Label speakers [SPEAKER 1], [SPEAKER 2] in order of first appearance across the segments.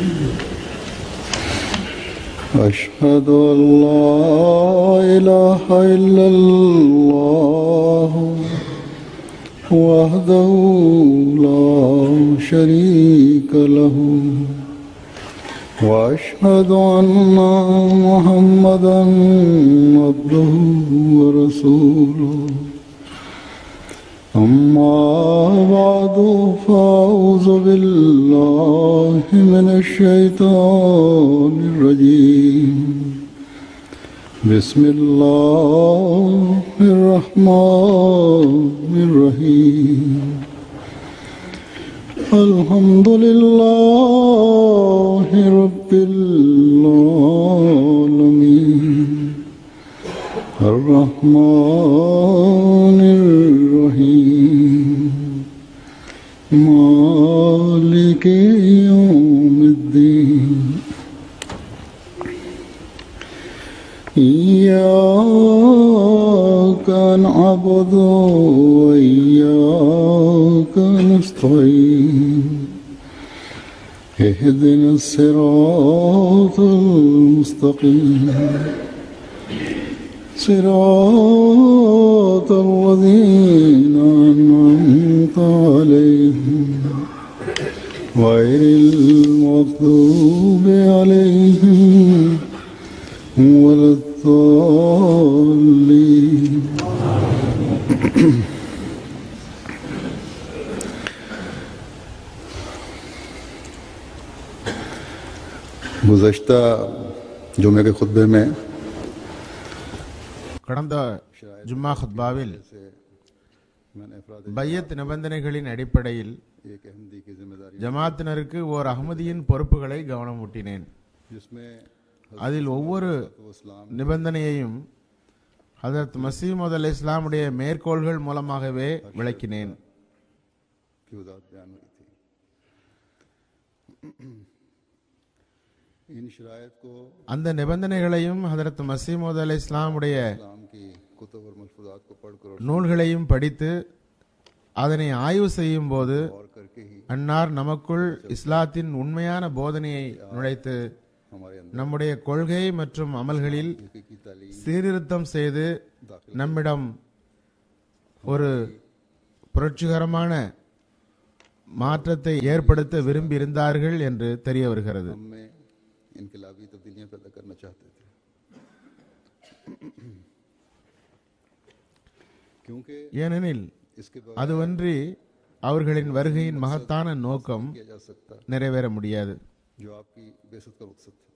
[SPEAKER 1] أشهد أن لا إله إلا الله وحده لا شريك له وأشهد أن محمدا عبده ورسوله أما بعد فأعوذ بالله من الشيطان الرجيم بسم الله الرحمن الرحيم الحمد لله رب العالمين الرحمن الرحيم مالك يوم الدين إياك نعبد وإياك نستعين اهدنا الصراط المستقيم صراط الذين أنعمت عليهم غير المغضوب عليهم ولا الضالين गुज़श्ता जुमे के खुतबे में
[SPEAKER 2] கடந்த ஜும்மா ஹுத்பாவில்
[SPEAKER 1] से मैंने अफराद
[SPEAKER 2] பையத் நிபந்தனைகளின் அடிப்படையில்
[SPEAKER 1] एक अहमदी की जिम्मेदारी
[SPEAKER 2] ஜமாத்தினருக்கு ஓர் அகமதியின் பொறுப்புகளை கவனமூட்டினேன்
[SPEAKER 1] जिसमें
[SPEAKER 2] அதில் ஒவ்வொரு
[SPEAKER 1] वो इस्लाम
[SPEAKER 2] நிபந்தனையையும் ஹதரத் மசீமது அல் இஸ்லாமுடைய மேற்கோள்கள் மூலமாகவே விளக்கினேன்
[SPEAKER 1] की वजाहत बयान हुई थी इन शराइत को
[SPEAKER 2] அந்த நிபந்தனைகளையும் ஹதரத் மசீமது அல் இஸ்லாமுடைய
[SPEAKER 1] इस्लाम की कुतुब और मलफूजात को पढ़कर और
[SPEAKER 2] நூல்களையும் படித்து அதனை ஆய்வு செய்யும் போது
[SPEAKER 1] गौर करके ही
[SPEAKER 2] அன்னார் நமக்குள் இஸ்லாத்தின் உண்மையான போதனையை நுழைத்து
[SPEAKER 1] हमारे अंदर
[SPEAKER 2] நம்முடைய கொள்கை மற்றும் அமல்களில்
[SPEAKER 1] हकीकी तालीम
[SPEAKER 2] சீர்திருத்தம் செய்து நம்மிடம் ஒரு புரட்சிகரமான மாற்றத்தை ஏற்படுத்த விரும்பி இருந்தார்கள் என்று தெரிய வருகிறது
[SPEAKER 1] हम में इनकलाबी तब्दीलियां पैदा करना चाहते थे क्योंकि
[SPEAKER 2] ஏனெனில்
[SPEAKER 1] इसके बाद
[SPEAKER 2] அதுவன்றி அவர்களின் வருகையின் மகத்தான நோக்கம்
[SPEAKER 1] किया जा सकता
[SPEAKER 2] நிறைவேற முடியாது
[SPEAKER 1] जो आपकी बेसत का मकसद था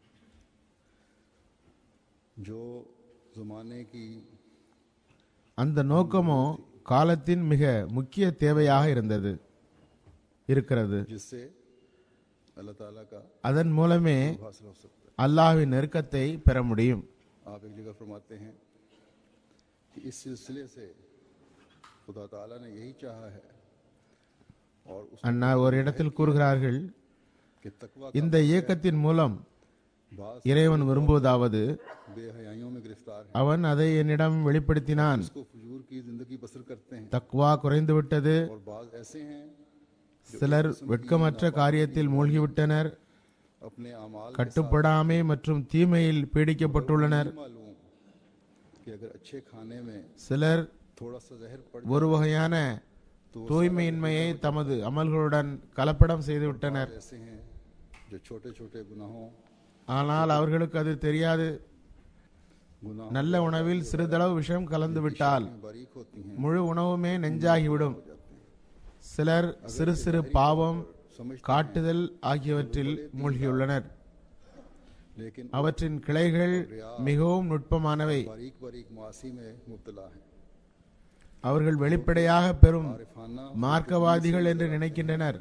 [SPEAKER 1] जो जमाने की
[SPEAKER 2] அந்த நோக்கமோ காலத்தின் மிக முக்கிய தேவையாக இருந்தது இருக்கிறது
[SPEAKER 1] जिससे अल्लाह ताला का
[SPEAKER 2] அதன் மூலமே
[SPEAKER 1] हासिल हो सकता
[SPEAKER 2] அல்லாஹ்வின் நெருக்கத்தை பெற முடியும்
[SPEAKER 1] है आप एक जगह फरमाते हैं कि इस सिलसिले से खुदा ताला ने यही चाहा है और उस
[SPEAKER 2] அன்னார் ஒரு இடத்தில் கூறுகிறார்கள்
[SPEAKER 1] के तकवा
[SPEAKER 2] இந்த இயக்கத்தின் மூலம்
[SPEAKER 1] बास
[SPEAKER 2] இறைவன் விரும்புவதாவது
[SPEAKER 1] बेहयाइयों में गिरफ्तार है
[SPEAKER 2] அவன் அதை என்னிடம் வெளிப்படுத்தினான்
[SPEAKER 1] उसको फजूर की जिंदगी बसर करते हैं
[SPEAKER 2] தக்வா குறைந்து விட்டது
[SPEAKER 1] और बाज ऐसे हैं
[SPEAKER 2] சிலர் வெட்கமற்ற காரியத்தில் மூழ்கிவிட்டனர்
[SPEAKER 1] अपने अमाल
[SPEAKER 2] கட்டுப்படாமை மற்றும் தீமையில் பீடிக்கப்பட்டுள்ளனர்
[SPEAKER 1] मालूम कि अगर अच्छे खाने में
[SPEAKER 2] சிலர்
[SPEAKER 1] थोड़ा सा जहर पड़
[SPEAKER 2] ஒரு வகையான தூய்மையின்மையை தமது அமல்களுடன் கலப்படம் செய்துவிட்டனர்
[SPEAKER 1] ऐसे हैं जो छोटे छोटे गुनाहों
[SPEAKER 2] ஆனால் அவர்களுக்கு அது தெரியாது
[SPEAKER 1] गुनाह
[SPEAKER 2] நல்ல உணவில் சிறிதளவு விஷம் கலந்து விட்டால்
[SPEAKER 1] में बारीक होती हैं
[SPEAKER 2] முழு உணவுமே நெஞ்சாகிவிடும் சிலர் சிறு சிறு பாவம் காட்டுதல் ஆகியவற்றில் மூழ்கியுள்ளனர்
[SPEAKER 1] लेकिन
[SPEAKER 2] அவற்றின் கிளைகள் மிகவும் நுட்பமானவை
[SPEAKER 1] बारीक बारीक मासी में मुबतला है
[SPEAKER 2] அவர்கள் வெளிப்படையாக பெறும்
[SPEAKER 1] आरिफाना
[SPEAKER 2] மார்க்கவாதிகள் என்று நினைக்கின்றனர்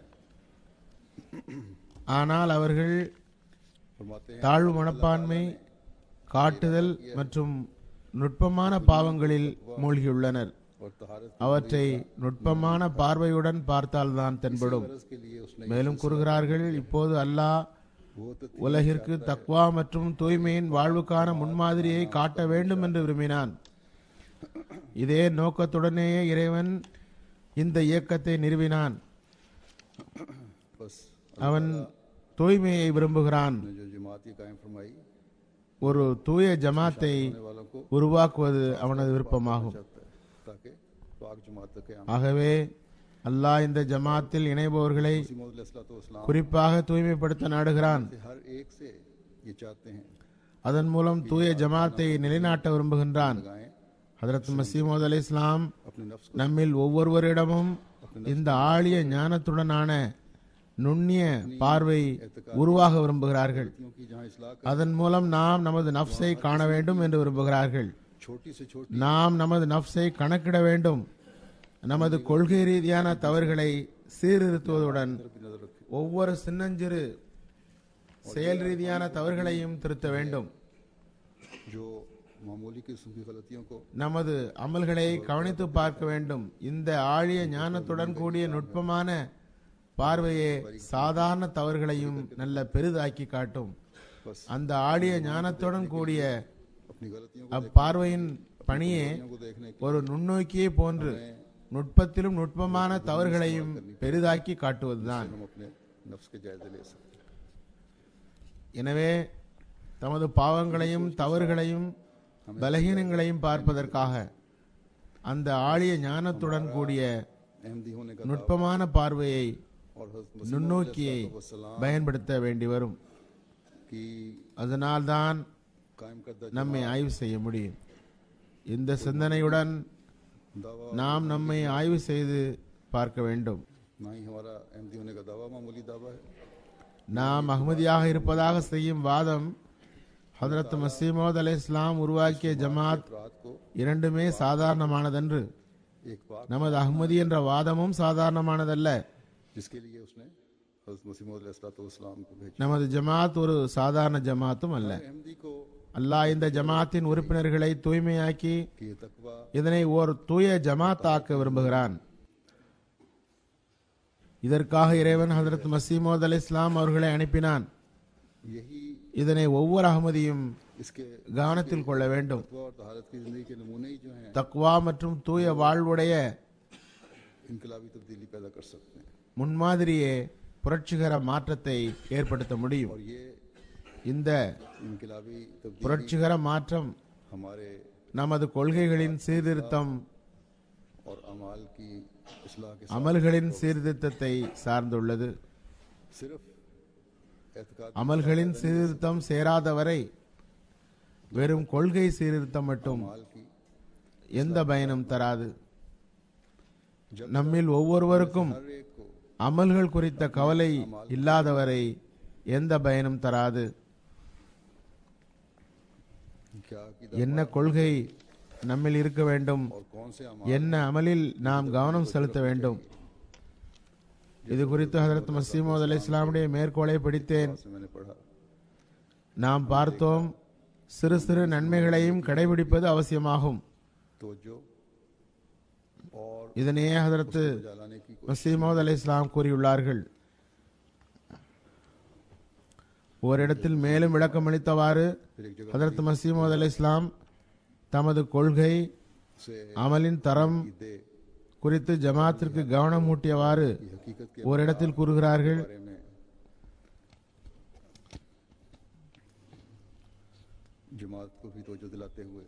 [SPEAKER 2] ஆனால் அவர்கள்
[SPEAKER 1] फरमाते हैं
[SPEAKER 2] தாழ்வு மனப்பான்மை காட்டுதல் மற்றும் நுட்பமான பாவங்களில் மூழ்கியுள்ளனர்
[SPEAKER 1] और तहारत
[SPEAKER 2] அவற்றை நுட்பமான பார்வையுடன் பார்த்தால்தான் தென்படும்
[SPEAKER 1] गरज के लिए उसने
[SPEAKER 2] மேலும் கூறுகிறார்கள் இப்போது அல்லாஹ்
[SPEAKER 1] वो तो
[SPEAKER 2] உலகிற்கு தக்வா மற்றும் தூய்மையின் வாழ்வுக்கான முன்மாதிரியை காட்ட வேண்டும் என்று விரும்பினான் இதே நோக்கத்துடனேயே இறைவன் இந்த இயக்கத்தை நிறுவினான்
[SPEAKER 1] बस
[SPEAKER 2] அவன் தூய்மையை விரும்புகிறான்
[SPEAKER 1] ने जो जमाती कायम फरमाई
[SPEAKER 2] ஒரு தூய ஜமாத்தை
[SPEAKER 1] होने वालों को
[SPEAKER 2] உருவாக்குவது அவனது விருப்பமாகும்
[SPEAKER 1] चाहता है ताकि पाक जमात के आम
[SPEAKER 2] ஆகவே அல்லாஹ் இந்த ஜமாத்தில் இணைபவர்களை
[SPEAKER 1] इस्लाम
[SPEAKER 2] குறிப்பாக தூய்மைப்படுத்த நாடுகிறான்
[SPEAKER 1] से हर एक से ये चाहते हैं
[SPEAKER 2] அதன் மூலம் தூய ஜமாத்தை நிலைநாட்ட விரும்புகின்றான்
[SPEAKER 1] लगाएं
[SPEAKER 2] ஹதரத் மசீமோத் அலி இஸ்லாம்
[SPEAKER 1] अपने नफ्स
[SPEAKER 2] நம்மில் ஒவ்வொருவரிடமும் இந்த ஆழிய ஞானத்துடனான நுண்ணிய பார்வை உருவாக விரும்புகிறார்கள்
[SPEAKER 1] को की जहाँ इसलाह
[SPEAKER 2] அதன் மூலம் நாம் நமது நஃப்ஸை காண வேண்டும் என்று விரும்புகிறார்கள்
[SPEAKER 1] छोटी से छोटी
[SPEAKER 2] நாம் நமது நஃப்ஸை கணக்கிட வேண்டும் நமது கொள்கை ரீதியான தவறுகளை சீர்திருத்துவதுடன்
[SPEAKER 1] की नजर रखें
[SPEAKER 2] ஒவ்வொரு சின்னஞ்சிறு செயல் ரீதியான தவறுகளையும் திருத்த வேண்டும்
[SPEAKER 1] जो मामूली किस्म की गलतियों को
[SPEAKER 2] நமது அமல்களை கவனித்து பார்க்க வேண்டும் இந்த ஆழிய ஞானத்துடன் கூடிய நுட்பமான பார்வையே சாதாரண தவறுகளையும் நல்ல பெரிதாக்கி காட்டும்
[SPEAKER 1] बस
[SPEAKER 2] அந்த ஆழிய ஞானத்துடன் கூடிய
[SPEAKER 1] अपनी गलतियों
[SPEAKER 2] அப்பார்வையின் பணியே
[SPEAKER 1] को देखने
[SPEAKER 2] ஒரு நுண்ணோக்கியை போன்று நுட்பத்திலும் நுட்பமான தவறுகளையும் பெரிதாக்கி காட்டுவதுதான்
[SPEAKER 1] हम अपने नफ्स के जायजे ले सकते हैं
[SPEAKER 2] எனவே தமது பாவங்களையும் தவறுகளையும் பலகீனங்களையும் பார்ப்பதற்காக அந்த ஆழிய ஞானத்துடன் கூடிய
[SPEAKER 1] अहमदी होने का
[SPEAKER 2] நுட்பமான பார்வையை
[SPEAKER 1] और हज़रत
[SPEAKER 2] நுண்ணோக்கியை
[SPEAKER 1] वसलाम
[SPEAKER 2] பயன்படுத்த வேண்டி வரும்
[SPEAKER 1] की
[SPEAKER 2] அதனால்தான்
[SPEAKER 1] कायम करदा
[SPEAKER 2] நம்மை ஆய்வு செய்ய முடியும் இந்த சிந்தனையுடன்
[SPEAKER 1] दावा
[SPEAKER 2] நாம் நம்மை ஆய்வு செய்து பார்க்க வேண்டும்
[SPEAKER 1] ना ही हमारा अहमदी होने का दावा मामूली दावा है
[SPEAKER 2] நாம் அகமதியாக இருப்பதாக செய்யும் வாதம் ஹதரத் மசீமோத் அலை இஸ்லாம் உருவாக்கிய ஜமாத்
[SPEAKER 1] रात को
[SPEAKER 2] இரண்டுமே சாதாரணமானதன்று
[SPEAKER 1] एक बात
[SPEAKER 2] நமது அஹ்மதி என்ற வாதமும் சாதாரணமானதல்ல
[SPEAKER 1] जिसके लिए उसने हज़रत मसीम को भेजा
[SPEAKER 2] நமது ஜமாத் ஒரு சாதாரண ஜமாத்தும் அல்ல
[SPEAKER 1] अहमदी को
[SPEAKER 2] அல்லாஹ் இந்த ஜமாத்தின் உறுப்பினர்களை தூய்மையாக்கி
[SPEAKER 1] कि ये तकवा
[SPEAKER 2] இதனை ஒரு தூய ஜமாத்தாக்க விரும்புகிறான் இதற்காக இறைவன் ஹதரத் மசீமோத் அலி இஸ்லாம் அவர்களை அனுப்பினான்
[SPEAKER 1] यही
[SPEAKER 2] இதனை ஒவ்வொரு அகமதியும்
[SPEAKER 1] इसके
[SPEAKER 2] கவனத்தில் கொள்ள வேண்டும்
[SPEAKER 1] तकवा और तहारत की ज़िंदगी के नमूने ही जो हैं
[SPEAKER 2] தக்வா மற்றும் தூய வாழ்வுடைய
[SPEAKER 1] इनकलाबी तब्दीली पैदा कर सकते हैं
[SPEAKER 2] முன்மாதிரியே புரட்சிகர மாற்றத்தை ஏற்படுத்த முடியும்
[SPEAKER 1] और ये
[SPEAKER 2] இந்த
[SPEAKER 1] इनकलाबी तब्दीली
[SPEAKER 2] புரட்சிகர மாற்றம்
[SPEAKER 1] हमारे
[SPEAKER 2] நமது கொள்கைகளின் சீர்திருத்தம்
[SPEAKER 1] और अमाल की इसलाह के
[SPEAKER 2] அமல்களின் சீர்திருத்தத்தை சார்ந்துள்ளது
[SPEAKER 1] सिर्फ एतकाद
[SPEAKER 2] அமல்களின் சீர்திருத்தம் சேராதவரை வெறும் கொள்கை சீர்திருத்தம் மட்டும்
[SPEAKER 1] अमाल की
[SPEAKER 2] எந்த பயனும் தராது நம்மில் ஒவ்வொருவருக்கும்
[SPEAKER 1] हर एक को
[SPEAKER 2] அமல்கள் குறித்த கவலை இல்லாதவரை எந்த பயனும் தராது
[SPEAKER 1] क्या की
[SPEAKER 2] என்ன கொள்கை நம்மில் இருக்க வேண்டும்
[SPEAKER 1] और कौन से अमाल
[SPEAKER 2] என்ன அமலில் நாம் கவனம் செலுத்த வேண்டும் இது குறித்து ஹதரத் மசீமோத் அலி இஸ்லாமுடைய மேற்கோளை படித்தேன்
[SPEAKER 1] से मैंने पढ़ा
[SPEAKER 2] நாம் பார்த்தோம் சிறு சிறு நன்மைகளையும் கடைபிடிப்பது அவசியமாகும்
[SPEAKER 1] तो जो और
[SPEAKER 2] இதனையே ஹதரத்
[SPEAKER 1] जलाने की कोशिश
[SPEAKER 2] மசீமோத் அலி இஸ்லாம் கூறியுள்ளார்கள் ஓரிடத்தில் மேலும் விளக்கமளித்தவாறு
[SPEAKER 1] फिर एक जगह
[SPEAKER 2] ஹதரத் மசீமோத் அலி இஸ்லாம் தமது கொள்கை
[SPEAKER 1] से
[SPEAKER 2] அமலின் தரம்
[SPEAKER 1] दे
[SPEAKER 2] குறித்து ஜமாத்திற்கு கவனம் ஊட்டியவாறு
[SPEAKER 1] ये हकीकत के
[SPEAKER 2] ஓரிடத்தில் கூறுகிறார்கள்
[SPEAKER 1] बारे में जमात को भी तोजो दिलाते हुए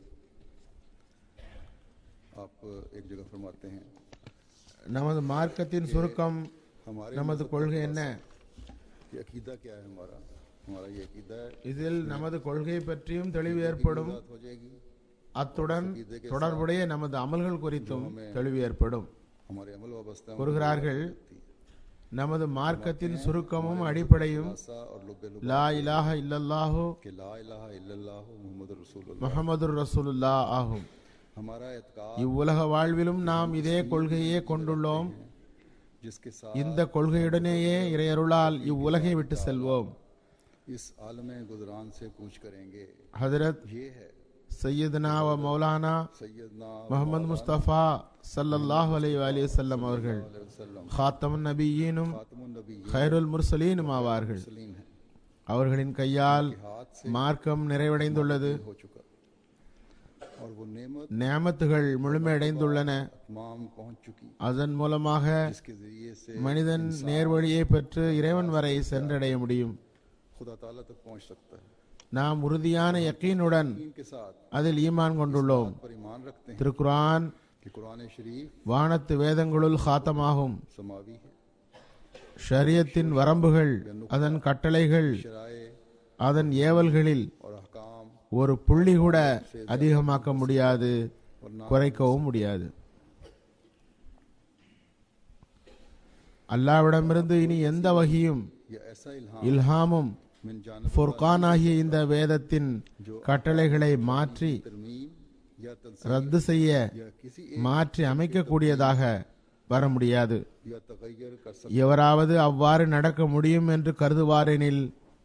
[SPEAKER 1] आप एक जगह फरमाते हैं
[SPEAKER 2] நமது மார்க்கத்தின் சுருக்கம்
[SPEAKER 1] हमारे
[SPEAKER 2] நமது கொள்கை என்ன
[SPEAKER 1] ये अकीदा क्या है हमारा हमारा ये अकीदा है
[SPEAKER 2] இதில் நமது கொள்கை பற்றியும் தெளிவு ஏற்படும்
[SPEAKER 1] बात हो जाएगी
[SPEAKER 2] அத்துடன் தொடர்புடைய நமது அமல்கள் குறித்தும் தெளிவு ஏற்படும்
[SPEAKER 1] हमारे अमल वाबस्ता
[SPEAKER 2] கூறுகிறார்கள் நமது மார்க்கத்தின் சுருக்கமும் அடிப்படையும்
[SPEAKER 1] आसा और लुबे लुब
[SPEAKER 2] லா இலாஹ இல்லல்லாஹு
[SPEAKER 1] के ला इलाहा इल्लल्लाह मुहम्मद रसूलुल्लाह
[SPEAKER 2] முஹம்மதுர் ரசூலுல்லா ஆகும்
[SPEAKER 1] हमारा एतकाद
[SPEAKER 2] இவ்வுலக வாழ்விலும் நாம் இதே கொள்கையே கொண்டுள்ளோம்
[SPEAKER 1] जिसके साथ
[SPEAKER 2] இந்த கொள்கையுடனேயே இறையருளால் இவ்வுலகை விட்டு செல்வோம்
[SPEAKER 1] इस आलम गुजरान से कूच करेंगे
[SPEAKER 2] ஹதரத்
[SPEAKER 1] ये है
[SPEAKER 2] சையதுனா வ மௌலானா
[SPEAKER 1] सैयदना
[SPEAKER 2] முகமது முஸ்தபா சல்லல்லாஹு அலைஹி வஸல்லம் வஸல்லம் அவர்கள்
[SPEAKER 1] वसल्लम
[SPEAKER 2] ஹாத்தமுன் நபியீனும்
[SPEAKER 1] खातमुन नबी
[SPEAKER 2] ஹைருல் முர்சலீனும் ஆவார்கள்
[SPEAKER 1] सलीम है
[SPEAKER 2] அவர்களின் கையால்
[SPEAKER 1] हाथ से
[SPEAKER 2] மார்க்கம் நிறைவடைந்துள்ளது
[SPEAKER 1] हो चुका और वो नेमत
[SPEAKER 2] நியமத்துகள் முழுமையடைந்துள்ளன
[SPEAKER 1] तमाम पहुंच चुकी
[SPEAKER 2] அதன் மூலமாக
[SPEAKER 1] जिसके जरिए से
[SPEAKER 2] மனிதன் நேர்வழியை பெற்று இறைவன் வரை சென்றடைய முடியும்
[SPEAKER 1] खुदा ताला तक पहुंच सकता है
[SPEAKER 2] நாம் உறுதியான யக்கீனுடன்
[SPEAKER 1] इनके साथ
[SPEAKER 2] அதில் ஈமான் கொண்டுள்ளோம்
[SPEAKER 1] पर ईमान रखते हैं
[SPEAKER 2] திருக்குரான்
[SPEAKER 1] कि कुरान शरीफ
[SPEAKER 2] வானத்து வேதங்களுள் காத்தமாகும்
[SPEAKER 1] समावी है
[SPEAKER 2] ஷரியத்தின் வரம்புகள் அதன் கட்டளைகள்
[SPEAKER 1] शराय
[SPEAKER 2] அதன் ஏவல்களில்
[SPEAKER 1] और अहकाम
[SPEAKER 2] ஒரு புள்ளி கூட அதிகமாக்க முடியாது குறைக்கவும் முடியாது அல்லாவிடமிருந்து இனி எந்த வகையும்
[SPEAKER 1] या ऐसा इल्हाम
[SPEAKER 2] இல்ஹாமும்
[SPEAKER 1] मिन जान
[SPEAKER 2] ஃபுர்கான் ஆகிய இந்த வேதத்தின் கட்டளைகளை மாற்றி
[SPEAKER 1] तरमीम या तनसीब
[SPEAKER 2] ரத்து செய்ய
[SPEAKER 1] या किसी
[SPEAKER 2] மாற்றி அமைக்கக்கூடியதாக வர முடியாது
[SPEAKER 1] या तगैर कर सकता
[SPEAKER 2] எவராவது அவ்வாறு நடக்க முடியும் என்று கருதுவாரெனில்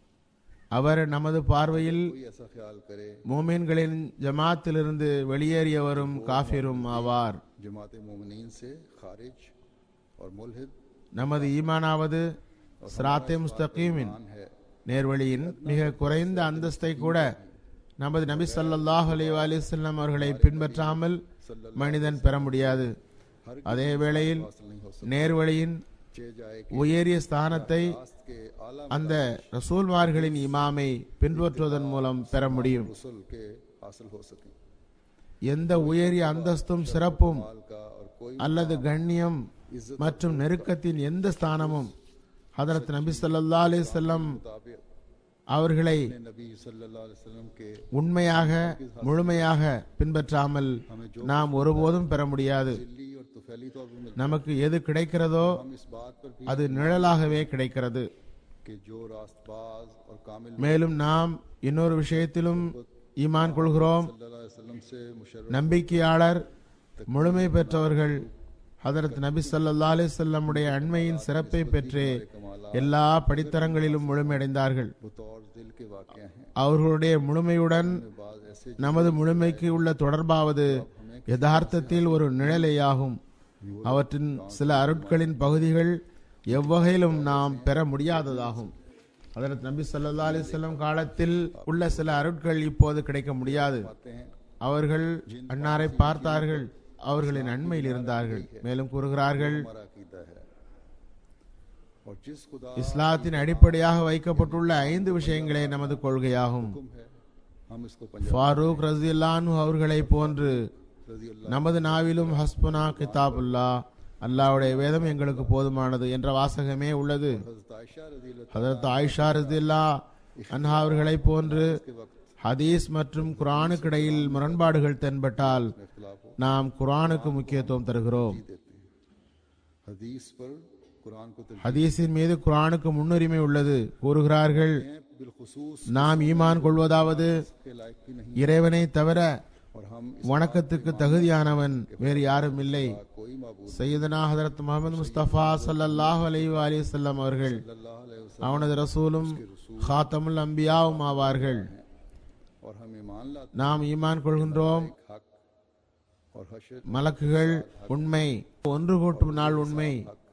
[SPEAKER 2] அவர் நமது பார்வையில்
[SPEAKER 1] कोई ऐसा ख्याल करे
[SPEAKER 2] மூமின்களின் ஜமாத்திலிருந்து வெளியேறியவரும் காஃபிரும் ஆவார்
[SPEAKER 1] जमात मोमिनीन से खारिज और मुलहिद
[SPEAKER 2] நமது ஈமானாவது சிராத்தே முஸ்தகீமின்
[SPEAKER 1] ईमान है
[SPEAKER 2] நேர்வழியின் மிக குறைந்த அந்தஸ்தை கூட நமது நபி ஸல்லல்லாஹு அலைஹி வஸல்லம் அவர்களை பின்பற்றாமல் மனிதன் பெற முடியாது
[SPEAKER 1] हर
[SPEAKER 2] அதே வேளையில்
[SPEAKER 1] हासिल नहीं हो सकता
[SPEAKER 2] நேர்வழியின்
[SPEAKER 1] चे जाए कि
[SPEAKER 2] உயரிய ஸ்தானத்தை
[SPEAKER 1] रास्त के आला
[SPEAKER 2] அந்த ரசூல்மார்களின் இமாமை பின்பற்றுவதன் மூலம் பெற முடியும்
[SPEAKER 1] रसुल के हासिल हो सके
[SPEAKER 2] எந்த உயரிய அந்தஸ்தும் சிறப்பும்
[SPEAKER 1] माल का और कोई
[SPEAKER 2] அல்லது கண்ணியம் மற்றும் நெருக்கத்தின் எந்த ஸ்தானமும் ஹதரத் நபி ஸல்லல்லாஹு அலைஹி வஸல்லம்
[SPEAKER 1] मुताबिक
[SPEAKER 2] அவர்களை
[SPEAKER 1] अपने नबी सल्लल्लाहु अलैहि वसल्लम के
[SPEAKER 2] உண்மையாக முழுமையாக பின்பற்றாமல் நாம் ஒருபோதும் பெற முடியாது
[SPEAKER 1] दिल्ली और तुफैली तौर पर मिलता
[SPEAKER 2] நமக்கு எது கிடைக்கிறதோ
[SPEAKER 1] हम इस बात पर भी
[SPEAKER 2] அது நிழலாகவே கிடைக்கிறது
[SPEAKER 1] कि जो रास्तबाज और कामिल
[SPEAKER 2] மேலும் நாம் இன்னொரு விஷயத்திலும் ஈமான் கொள்கிறோம்
[SPEAKER 1] सल्लल्लाहु अलैहि वसल्लम से मुशर्रफ
[SPEAKER 2] நம்பிக்கையாளர் முழுமை பெற்றவர்கள் ஹதரத் நபி ஸல்லல்லாஹு அலைஹி வஸல்லமுடைய அண்மையின் சிறப்பை பெற்றே எல்லா படித்தரங்களிலும் முழுமையடைந்தார்கள்
[SPEAKER 1] बतौर दिल के वाक़ हैं
[SPEAKER 2] அவர்களுடைய முழுமையுடன்
[SPEAKER 1] बाज ऐसे
[SPEAKER 2] நமது முழுமைக்கு உள்ள தொடர்பாவது யதார்த்தத்தில் ஒரு நிழலேயாகும் அவற்றின் சில அருட்களின் பகுதிகள் எவ்வகையிலும் நாம் பெற முடியாததாகும் ஹதரத் நபி ஸல்லல்லாஹு அலைஹி வஸல்லம் காலத்தில் உள்ள சில அருட்கள் இப்போது கிடைக்க முடியாது
[SPEAKER 1] आते हैं
[SPEAKER 2] அவர்கள் அன்னாரை பார்த்தார்கள் அவர்களின் அண்மையில் இருந்தார்கள் மேலும் கூறுகிறார்கள்
[SPEAKER 1] हमारा अकीदा है और जिस खुदा
[SPEAKER 2] இஸ்லாத்தின் அடிப்படையாக வைக்கப்பட்டுள்ள ஐந்து விஷயங்களே நமது கொள்கையாகும்
[SPEAKER 1] हुक्म है हम इसको पंजाब
[SPEAKER 2] ஃபாரூக் ரஸியல்லானு அவர்களை போன்று
[SPEAKER 1] रजी अल्लाह
[SPEAKER 2] நமது நாவிலும் ஹஸ்புனா கிதாபுல்லா அல்லாஹ்வுடைய வேதம் எங்களுக்கு போதுமானது என்ற வாசகமே உள்ளது
[SPEAKER 1] हजरत आयशा रजी अल्लाह
[SPEAKER 2] ஹதரத் ஆயிஷா ரஸியல்லா அன்ஹா அவர்களை போன்று
[SPEAKER 1] के वक्त
[SPEAKER 2] ஹதீஸ் மற்றும் குரானுக்கிடையில் முரண்பாடுகள் தென்பட்டால்
[SPEAKER 1] में इख्तलाफ हो
[SPEAKER 2] நாம் குரானுக்கு முக்கியத்துவம் தருகிறோம்
[SPEAKER 1] देते हैं हदीस पर कुरान को तरजीह
[SPEAKER 2] ஹதீஸின் மீது குரானுக்கு முன்னுரிமை உள்ளது கூறுகிறார்கள்
[SPEAKER 1] हैं बिलखुसूस
[SPEAKER 2] நாம் ஈமான் கொள்வதாவது
[SPEAKER 1] के लायक भी नहीं
[SPEAKER 2] இறைவனை தவிர
[SPEAKER 1] और हम
[SPEAKER 2] வணக்கத்துக்கு தகுதியானவன் வேறு யாரும் இல்லை
[SPEAKER 1] इसका कोई मबूद
[SPEAKER 2] சையதனா ஹதரத் முகமது முஸ்தபா ஸல்லல்லாஹு அலைஹி வஸல்லம் அவர்கள்
[SPEAKER 1] सल्लल्लाहु अलैहि वसल्लम
[SPEAKER 2] அவனது ரசூலும் ஹாத்தமுல் அம்பியாவும் ஆவார்கள்
[SPEAKER 1] और हम ईमान लाते
[SPEAKER 2] நாம் ஈமான் கொள்கின்றோம்
[SPEAKER 1] हैं हक और हशर
[SPEAKER 2] மலக்குகள் உண்மை ஒன்று கூட்டும் நாள் உண்மை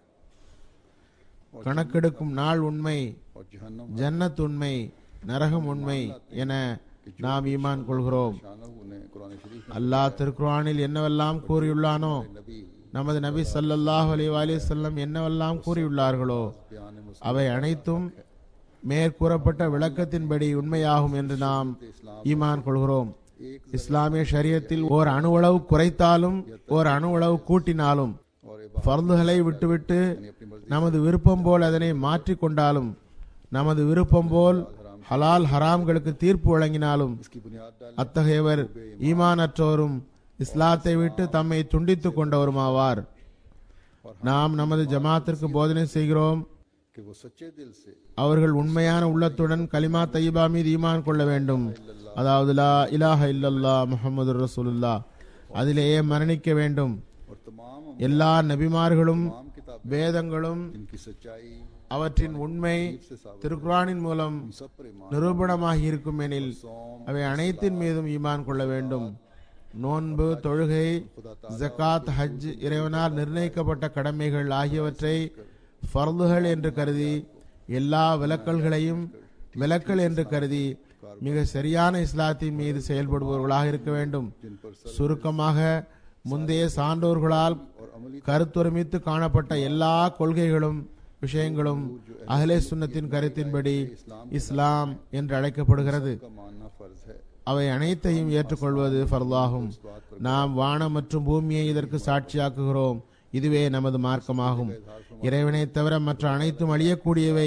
[SPEAKER 2] கணக்கெடுக்கும் நாள் உண்மை
[SPEAKER 1] और जहन्नम
[SPEAKER 2] ஜன்னத் உண்மை நரகம் உண்மை என நாம் ஈமான் கொள்கிறோம்
[SPEAKER 1] शाना ने कुरान शरीफ
[SPEAKER 2] அல்லாஹ் திருக்குர்ஆனில் என்னவெல்லாம் கூறியுள்ளானோ
[SPEAKER 1] में नबी
[SPEAKER 2] நமது நபி ஸல்லல்லாஹு அலைஹி வஸல்லம் என்னவெல்லாம் கூறியுள்ளார்களோ
[SPEAKER 1] बयान मुस्लिम
[SPEAKER 2] அவை அனைத்தும் மேற்கூறப்பட்ட விளக்கத்தின்படி உண்மையாகும் என்று நாம் ஈமான் கொள்கிறோம் இஸ்லாமிய ஷரியத்தில் ஓர் அணுவளவு குறைத்தாலும் ஓர் அணுவளவு கூட்டினாலும்
[SPEAKER 1] और ये
[SPEAKER 2] ஃபர்துகளை விட்டுவிட்டு நமது விருப்பம் போல் அதனை மாற்றிக் கொண்டாலும் நமது விருப்பம் போல் ஹலால் ஹராம்களுக்கு தீர்ப்பு வழங்கினாலும்
[SPEAKER 1] इसकी बुनियाद डाल
[SPEAKER 2] அத்தகையவர் ஈமானற்றோரும் இஸ்லாத்தை விட்டு தம்மை துண்டித்துக் கொண்டவருமாவார் நாம் நமது ஜமாத்திற்கு போதனை செய்கிறோம்
[SPEAKER 1] कि वो सच्चे दिल से
[SPEAKER 2] அவர்கள் உண்மையான உள்ளத்துடன் கலிமா தையபா மீது ஈமான் கொள்ள வேண்டும் அதாவது லா இலாஹ இல்லல்லா முஹம்மது ரசூலுல்லா அதிலேயே மரணிக்க வேண்டும்
[SPEAKER 1] और तमाम
[SPEAKER 2] எல்லா நபிமார்களும்
[SPEAKER 1] तमाम किताब
[SPEAKER 2] வேதங்களும்
[SPEAKER 1] इनकी सच्चाई
[SPEAKER 2] அவற்றின் உண்மை
[SPEAKER 1] से साबित
[SPEAKER 2] திருக்குரானின் மூலம்
[SPEAKER 1] सब पर ईमान
[SPEAKER 2] நிரூபணமாகி இருக்கும் எனில் அவை அனைத்தின் மீதும் ஈமான் கொள்ள வேண்டும் நோன்பு தொழுகை ஜகாத் ஹஜ் இறைவனால் நிர்ணயிக்கப்பட்ட கடமைகள் ஆகியவற்றை ஃபர்துகள் என்று கருதி எல்லா விலக்கல்களையும் விலக்கல் என்று கருதி மிக சரியான இஸ்லாத்தின் மீது செயல்படுபவர்களாக இருக்க வேண்டும் சுருக்கமாக முந்தைய சான்றோர்களால்
[SPEAKER 1] और अमली
[SPEAKER 2] கருத்தொருமித்து காணப்பட்ட எல்லா கொள்கைகளும் விஷயங்களும் அஹ்லே சுன்னத்தின் கருத்தின்படி இஸ்லாம் என்று அழைக்கப்படுகிறது
[SPEAKER 1] का मानना फर्ज है
[SPEAKER 2] அவை அனைத்தையும் ஏற்றுக்கொள்வது ஃபர்லாகும் நாம் வானம் மற்றும் பூமியை இதற்கு சாட்சியாக்குகிறோம் இதுவே நமது மார்க்கமாகும் இறைவனை தவிர மற்ற அனைத்தும் அழியக்கூடியவை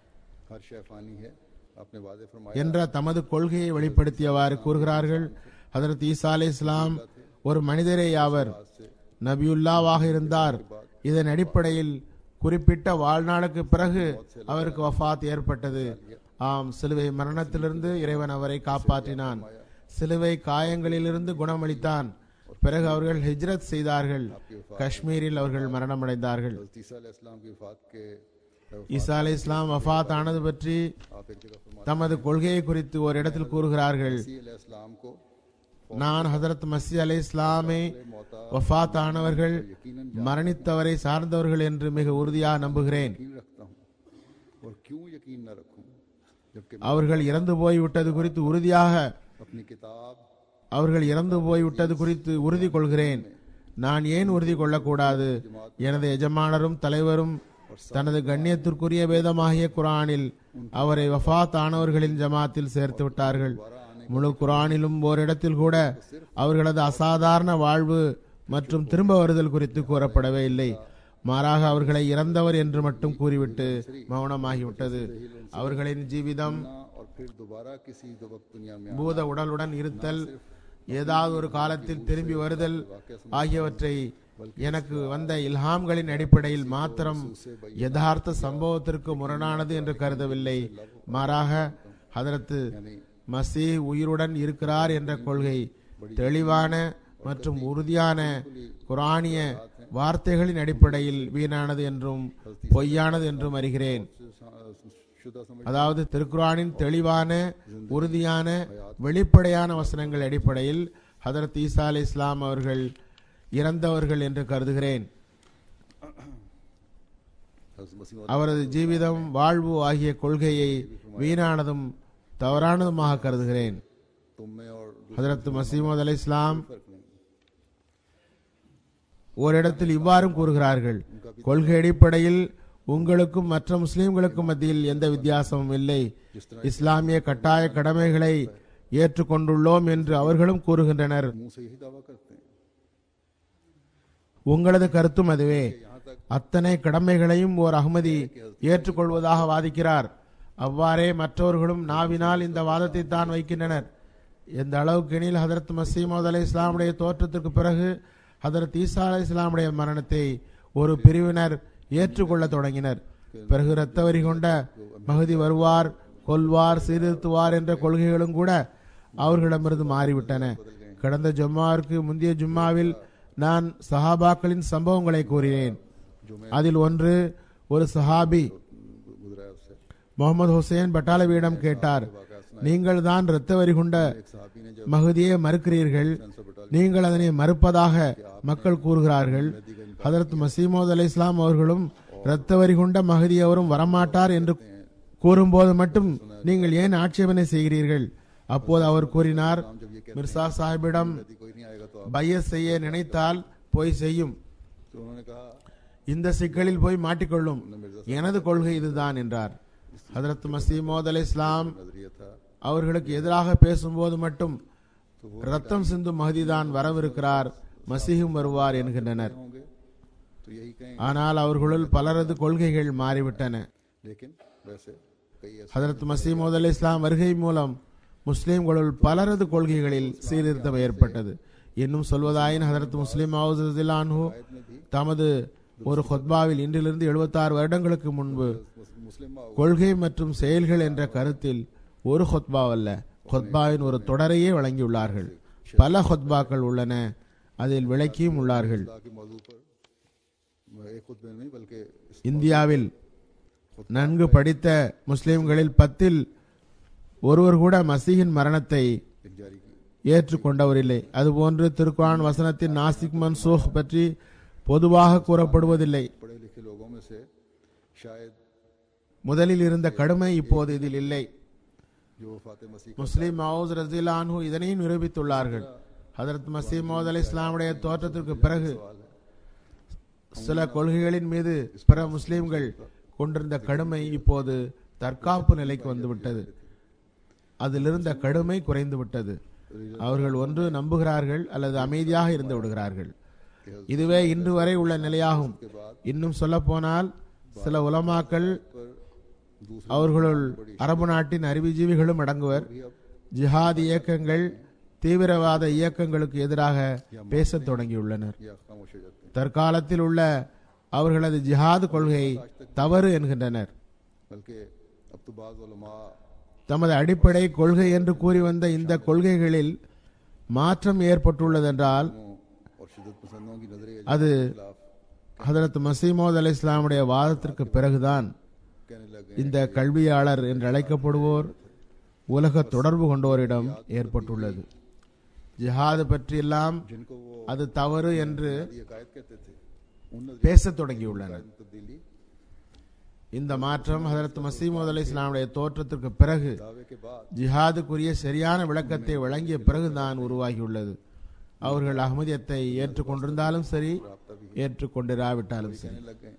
[SPEAKER 1] हर शय फानी है आपने वादे फरमाया
[SPEAKER 2] என்ற தமது கொள்கையை வெளிப்படுத்தியவாறு கூறுகிறார்கள் ஹதரத் ஈசா அலை இஸ்லாம் ஒரு மனிதரே ஆவர் நபியுல்லாவாக இருந்தார் இதன் அடிப்படையில் குறிப்பிட்ட வாழ்நாளுக்கு பிறகு அவருக்கு வஃபாத் ஏற்பட்டது ஆம் சிலுவை மரணத்திலிருந்து இறைவன் அவரை காப்பாற்றினான் சிலுவை காயங்களிலிருந்து குணமளித்தான் பிறகு அவர்கள் ஹிஜ்ரத் செய்தார்கள் காஷ்மீரில் அவர்கள் மரணமடைந்தார்கள்
[SPEAKER 1] हज़रत ईसा अलैहिस्सलाम की वफात के
[SPEAKER 2] ஈசா அலை இஸ்லாம் வஃபாத் ஆனது பற்றி
[SPEAKER 1] आप एक जगह फरमाते
[SPEAKER 2] தமது கொள்கையை குறித்து ஒரு இடத்தில் கூறுகிறார்கள்
[SPEAKER 1] हैं अलैहिस्सलाम को
[SPEAKER 2] நான் ஹதரத் மசி அலை இஸ்லாமை வஃபாத் ஆனவர்கள் மரணித்தவரை சார்ந்தவர்கள் என்று மிக உறுதியாக நம்புகிறேன்
[SPEAKER 1] यकीन रखता हूँ और क्यों यकीन न रखूं जबकि
[SPEAKER 2] அவர்கள் இறந்து போய்விட்டது குறித்து உறுதியாக
[SPEAKER 1] अपनी किताब
[SPEAKER 2] அவர்கள் இறந்து போய்விட்டது குறித்து உறுதி கொள்கிறேன் நான் ஏன் உறுதி கொள்ளக்கூடாது எனது எஜமானரும் தலைவரும் தனது கண்ணியத்திற்குரிய வேதமாகிய குரானில் அவரை வஃபாத் ஆனவர்களின் ஜமாத்தில் சேர்த்து விட்டார்கள் முழு குரானிலும் ஓரிடத்தில் கூட அவர்களது அசாதாரண வாழ்வு மற்றும் திரும்ப வருதல் குறித்து கூறப்படவே இல்லை மாறாக அவர்களை இறந்தவர் என்று மட்டும் கூறிவிட்டு மௌனமாகிவிட்டது அவர்களின் ஜீவிதம்
[SPEAKER 1] और फिर दोबारा किसी दो वक्त दुनिया में
[SPEAKER 2] பூத உடலுடன் இருத்தல் ஏதாவது ஒரு காலத்தில் திரும்பி வருதல் ஆகியவற்றை எனக்கு வந்த இல்ஹாம்களின் அடிப்படையில் மாத்திரம் யதார்த்த சம்பவத்திற்கு முரணானது என்று கருதவில்லை மாறாக ஹதரத்து மசீ உயிருடன் இருக்கிறார் என்ற கொள்கை தெளிவான மற்றும் உறுதியான குரானிய வார்த்தைகளின் அடிப்படையில் வீணானது என்றும் பொய்யானது என்றும் அறிகிறேன்
[SPEAKER 1] शुदा समझ
[SPEAKER 2] அதாவது திருக்குரானின் தெளிவான உறுதியான வெளிப்படையான வசனங்கள் அடிப்படையில் ஹதரத் ஈசா அலி இஸ்லாம் அவர்கள் இறந்தவர்கள் என்று கருதுகிறேன்
[SPEAKER 1] हज़रत मसीह
[SPEAKER 2] அவரது ஜீவிதம் வாழ்வு ஆகிய கொள்கையை வீணானதும் தவறானதுமாக கருதுகிறேன்
[SPEAKER 1] तुम में और दूसरे
[SPEAKER 2] ஹதரத் மசீமது அலி இஸ்லாம்
[SPEAKER 1] फर्क नहीं
[SPEAKER 2] ஓரிடத்தில் இவ்வாறும் கூறுகிறார்கள் கொள்கை அடிப்படையில் உங்களுக்கும் மற்ற முஸ்லிம்களுக்கும் மத்தியில் எந்த வித்தியாசமும் இல்லை இஸ்லாமிய கட்டாய கடமைகளை ஏற்றுக்கொண்டுள்ளோம் என்று அவர்களும் கூறுகின்றனர்
[SPEAKER 1] मुंह से यही दावा करते हैं
[SPEAKER 2] உங்களது கருத்தும் அதுவே அத்தனை கடமைகளையும் ஓர் அகமதி ஏற்றுக்கொள்வதாக வாதிக்கிறார் அவ்வாறே மற்றவர்களும் நாவினால் இந்த வாதத்தை தான் வைக்கின்றனர் எந்த அளவுக்கு எனில் ஹதரத் மசீமது அலை இஸ்லாமுடைய தோற்றத்திற்கு பிறகு ஹதரத் ஈசா அலை இஸ்லாமுடைய மரணத்தை ஒரு பிரிவினர் ஏற்றுக்கொள்ள தொடங்கினர் பிறகு இரத்த வரி கொண்ட மகதி வருவார் கொல்வார் சீர்திருத்துவார் என்ற கொள்கைகளும் கூட அவர்களிடமிருந்து மாறிவிட்டன கடந்த ஜும்மாவிற்கு முந்தைய ஜும்மாவில் நான் சஹாபாக்களின் சம்பவங்களை கூறினேன் அதில் ஒன்று ஒரு சஹாபி
[SPEAKER 1] गुजरा है उससे
[SPEAKER 2] முகமது ஹுசைன் பட்டாலவியிடம் கேட்டார் நீங்கள் தான் இரத்த வரி கொண்ட
[SPEAKER 1] एक साहबी ने जब
[SPEAKER 2] மகுதியை மறுக்கிறீர்கள் நீங்கள் அதனை மறுப்பதாக மக்கள் கூறுகிறார்கள் ஹதரத் மசீமோத் அலை இஸ்லாம் அவர்களும் இரத்த வரி கொண்ட மகதி அவரும் வரமாட்டார் என்று கூறும்போது மட்டும் நீங்கள் ஏன் ஆட்சேபனை செய்கிறீர்கள் அப்போது அவர் கூறினார் மிர்சா சாஹிபிடம்
[SPEAKER 1] यदि कोई नहीं आएगा तो आप
[SPEAKER 2] பையஸ் செய்ய நினைத்தால் போய் செய்யும்
[SPEAKER 1] तो उन्होंने कहा
[SPEAKER 2] இந்த சிக்கலில் போய் மாட்டிக்கொள்ளும் எனது கொள்கை இதுதான் என்றார் ஹதரத் மசீமோத் அலை இஸ்லாம்
[SPEAKER 1] नजरिया था
[SPEAKER 2] அவர்களுக்கு எதிராக பேசும்போது மட்டும் ரத்தம் சிந்தும் மகதிதான் வரவிருக்கிறார் மசீஹும் வருவார் என்கின்றனர்
[SPEAKER 1] होंगे तो यही कहें
[SPEAKER 2] ஆனால் அவர்களுள் பலரது கொள்கைகள் மாறிவிட்டன
[SPEAKER 1] लेकिन वैसे कई ऐसे
[SPEAKER 2] ஹதரத் மசீமோத் அலி இஸ்லாம் வருகை மூலம் முஸ்லிம்களுள் பலரது கொள்கைகளில் சீர்திருத்தம் ஏற்பட்டது இன்னும் சொல்வதாயின் ஹதரத் முஸ்லிம் அன்ஹு தமது ஒரு ஹொத்பாவில் இன்றிலிருந்து 76 வருடங்களுக்கு முன்பு
[SPEAKER 1] मुस्लिम
[SPEAKER 2] கொள்கை மற்றும் செயல்கள் என்ற கருத்தில் ஒரு ஹொத்பா அல்ல ஹொத்பாவின் ஒரு தொடரையே வழங்கியுள்ளார்கள் பல ஹொத்பாக்கள் உள்ளன அதில் விளக்கியும் உள்ளார்கள்
[SPEAKER 1] अल्लाह के मौजू पर एक खुद में नहीं बल्कि इस
[SPEAKER 2] இந்தியாவில் நன்கு படித்த முஸ்லிம்களில் பத்தில் ஒருவர் கூட மசீஹின் மரணத்தை
[SPEAKER 1] एक जारी की
[SPEAKER 2] ஏற்றுக்கொண்டவர் இல்லை அதுபோன்று திருக்குரான் வசனத்தின் நாசிக் மன்சூஹ் பற்றி பொதுவாக கூறப்படுவதில்லை
[SPEAKER 1] पढ़े लिखे लोगों में से शायद
[SPEAKER 2] முதலில் இருந்த கடுமை இப்போது இதில் இல்லை
[SPEAKER 1] जो वफात मसीह का
[SPEAKER 2] முஸ்லிம் மவுஸ் ரசிலான்ஹு இதனையும் நிரூபித்துள்ளார்கள் ஹதரத் மசீமோத் அலி இஸ்லாமுடைய தோற்றத்திற்கு பிறகு
[SPEAKER 1] सवाल है
[SPEAKER 2] சில கொள்கைகளின் மீது பிற முஸ்லிம்கள் கொண்டிருந்த கடுமை இப்போது தற்காப்பு நிலைக்கு வந்துவிட்டது அதிலிருந்த கடுமை குறைந்து விட்டது அவர்கள் ஒன்று நம்புகிறார்கள் அல்லது அமைதியாக இருந்து விடுகிறார்கள் இதுவே இன்று வரை உள்ள நிலையாகும் இன்னும் சொல்ல போனால் சில உலமாக்கள்
[SPEAKER 1] पर दूसरे
[SPEAKER 2] அவர்களுள் அரபு நாட்டின் அறிவுஜீவிகளும் அடங்குவர் ஜிஹாத் இயக்கங்கள் தீவிரவாத இயக்கங்களுக்கு எதிராக பேசத் தொடங்கியுள்ளனர்
[SPEAKER 1] या खामोश हो जाते हैं
[SPEAKER 2] தற்காலத்தில் உள்ள அவர்களது ஜிஹாத் கொள்கை தவறு என்கின்றனர்
[SPEAKER 1] बल्कि अब तो बाज उलमा
[SPEAKER 2] தமது அடிப்படை கொள்கை என்று கூறி வந்த இந்த கொள்கைகளில் மாற்றம் ஏற்பட்டுள்ளதென்றால்
[SPEAKER 1] और शिदत पसंदों की नजरिए
[SPEAKER 2] அது
[SPEAKER 1] खिलाफ
[SPEAKER 2] ஹதரத் மசீமோத் அலி இஸ்லாமுடைய வாதத்திற்கு பிறகுதான்
[SPEAKER 1] कहने लगे
[SPEAKER 2] இந்த கல்வியாளர் என்று அழைக்கப்படுவோர் உலக தொடர்பு கொண்டோரிடம் ஏற்பட்டுள்ளது ஜிஹாது பற்றியெல்லாம்
[SPEAKER 1] जिनको वो
[SPEAKER 2] அது தவறு என்று
[SPEAKER 1] ये कायद कहते थे उन
[SPEAKER 2] பேசத் தொடங்கியுள்ளனர்
[SPEAKER 1] नजरिए तब्दीली
[SPEAKER 2] இந்த மாற்றம் ஹதரத் மசீமோத் அலி இஸ்லாமுடைய தோற்றத்திற்கு பிறகு
[SPEAKER 1] दावे के बाद
[SPEAKER 2] ஜிஹாதுக்குரிய சரியான விளக்கத்தை வழங்கிய பிறகுதான் உருவாகியுள்ளது அவர்கள் அகமதியத்தை ஏற்றுக்கொண்டிருந்தாலும் சரி
[SPEAKER 1] राबता भी
[SPEAKER 2] ஏற்றுக்கொண்டிராவிட்டாலும் சரி
[SPEAKER 1] कहने लग गए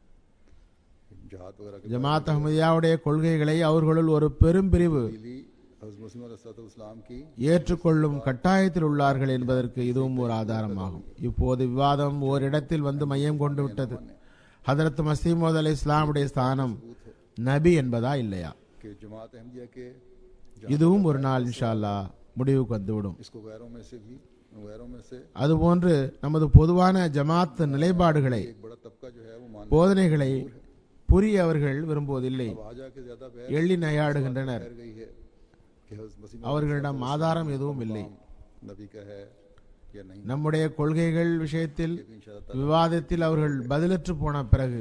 [SPEAKER 1] जहाद वगैरह के
[SPEAKER 2] ஜமாத் அஹமதியாவுடைய கொள்கைகளை அவர்களுள் ஒரு பெரும் பிரிவு
[SPEAKER 1] तब्दीली हज़रत मसीह इस्लाम की
[SPEAKER 2] ஏற்றுக்கொள்ளும் கட்டாயத்தில் உள்ளார்கள் என்பதற்கு இதுவும் ஒரு ஆதாரமாகும் இப்போது விவாதம் ஓரிடத்தில் வந்து மையம் கொண்டு விட்டது ஹதரத் மசீமோத் அலி இஸ்லாமுடைய ஸ்தானம் நபி என்பதா இல்லையா
[SPEAKER 1] कि जमात अहमदिया के
[SPEAKER 2] இதுவும் ஒரு நாள் இன்ஷா அல்லாஹ் முடிவுக்கு வந்துவிடும்
[SPEAKER 1] इसको गैरों में से भी गैरों में से
[SPEAKER 2] அதுபோன்று நமது பொதுவான ஜமாத் நிலைப்பாடுகளை
[SPEAKER 1] एक बड़ा तबका जो है वो मान
[SPEAKER 2] போதனைகளை புரிய அவர்கள் விரும்புவதில்லை
[SPEAKER 1] अब आजा के ज्यादा बहस
[SPEAKER 2] எள்ளி நையாடுகின்றனர்
[SPEAKER 1] कर गई है कि हज़रत मसीह
[SPEAKER 2] அவர்களிடம் ஆதாரம் எதுவும் இல்லை
[SPEAKER 1] नबी का है या नहीं
[SPEAKER 2] நம்முடைய கொள்கைகள் விஷயத்தில்
[SPEAKER 1] लेकिन इंशाअल्लाह
[SPEAKER 2] விவாதத்தில் அவர்கள் பதிலற்று போன பிறகு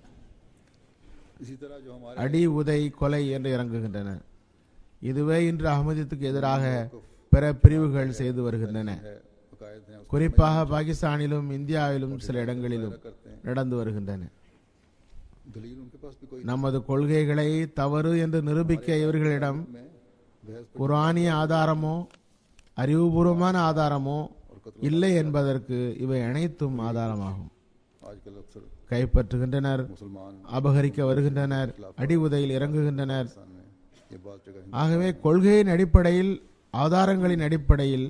[SPEAKER 1] इसी तरह जो हमारे
[SPEAKER 2] அடி உதை கொலை என்று இறங்குகின்றனர் இதுவே இன்று அகமதியத்துக்கு எதிராக பிற பிரிவுகள் செய்து வருகின்றன
[SPEAKER 1] है अकायद हैं उसको
[SPEAKER 2] குறிப்பாக பாகிஸ்தானிலும் இந்தியாவிலும் சில இடங்களிலும்
[SPEAKER 1] करते हैं
[SPEAKER 2] நடந்து வருகின்றன
[SPEAKER 1] दलील उनके पास भी कोई
[SPEAKER 2] நமது கொள்கைகளை தவறு என்று நிரூபிக்க இவர்களிடம்
[SPEAKER 1] में बहस
[SPEAKER 2] குரானிய ஆதாரமோ அறிவுபூர்வமான ஆதாரமோ இல்லை என்பதற்கு இவை அனைத்தும் ஆதாரமாகும்
[SPEAKER 1] आजकल अक्सर
[SPEAKER 2] கைப்பற்றுகின்றனர்
[SPEAKER 1] मुसलमान
[SPEAKER 2] அபகரிக்க வருகின்றனர் அடி உதையில் இறங்குகின்றனர்
[SPEAKER 1] पाकिस्तान में ये बात जगह
[SPEAKER 2] ஆகவே கொள்கையின் அடிப்படையில் ஆதாரங்களின் அடிப்படையில்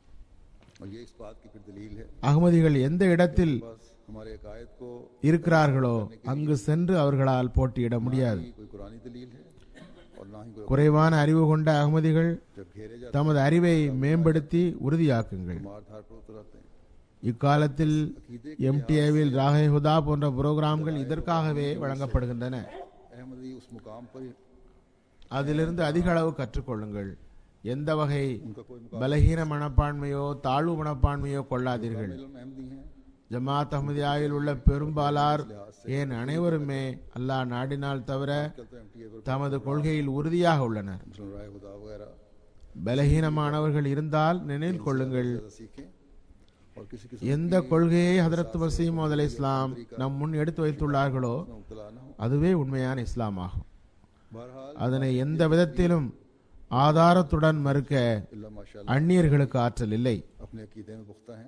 [SPEAKER 1] और ये इस बात की फिर दलील है
[SPEAKER 2] அகமதிகள் எந்த இடத்தில்
[SPEAKER 1] बस हमारे अकायद को
[SPEAKER 2] இருக்கிறார்களோ அங்கு சென்று அவர்களால் போட்டியிட முடியாது
[SPEAKER 1] ही कोई कुरानी दलील है और ना ही कोई
[SPEAKER 2] குறைவான அறிவு கொண்ட அகமதிகள்
[SPEAKER 1] जब घेरे जाते
[SPEAKER 2] தமது அறிவை மேம்படுத்தி உறுதியாக்குங்கள்
[SPEAKER 1] हैं मार धार पर उतर आते हैं
[SPEAKER 2] இக்காலத்தில் எம்டிஏவில் ராகை ஹுதா போன்ற புரோகிராம்கள் இதற்காகவே வழங்கப்படுகின்றன
[SPEAKER 1] अहमदी उस मुकाम पर
[SPEAKER 2] அதிலிருந்து அதிக அளவு கற்றுக்கொள்ளுங்கள் எந்த வகை
[SPEAKER 1] उनका कोई
[SPEAKER 2] பலகீன மனப்பான்மையோ தாழ்வு மனப்பான்மையோ கொள்ளாதீர்கள்
[SPEAKER 1] मुकाबला अहमदी हैं
[SPEAKER 2] ஜமாத் அஹ்மதியாவில் உள்ள பெரும்பாலார் ஏன் அனைவருமே அல்லாஹ் நாடினால் தவிர
[SPEAKER 1] कल तो एम टी ए पर
[SPEAKER 2] தமது கொள்கையில் உறுதியாக உள்ளனர்
[SPEAKER 1] मुस्लिम राय खुदा वगैरह
[SPEAKER 2] பலகீனமானவர்கள் இருந்தால் நினைவில் கொள்ளுங்கள்
[SPEAKER 1] ज़्यादा सीखें और किसी किस्म
[SPEAKER 2] எந்த கொள்கையை ஹதரத் மசீமோத் அலை இஸ்லாம் நம் முன் எடுத்து வைத்துள்ளார்களோ
[SPEAKER 1] में मुबतला न हो
[SPEAKER 2] அதுவே உண்மையான இஸ்லாம் ஆகும்
[SPEAKER 1] बहरहाल
[SPEAKER 2] அதனை எந்த விதத்திலும் ஆதாரத்துடன் மறுக்க
[SPEAKER 1] अल्लाह माशा
[SPEAKER 2] அந்நியர்களுக்கு ஆற்றல் இல்லை
[SPEAKER 1] अपने अकीदे में पुख्ता हैं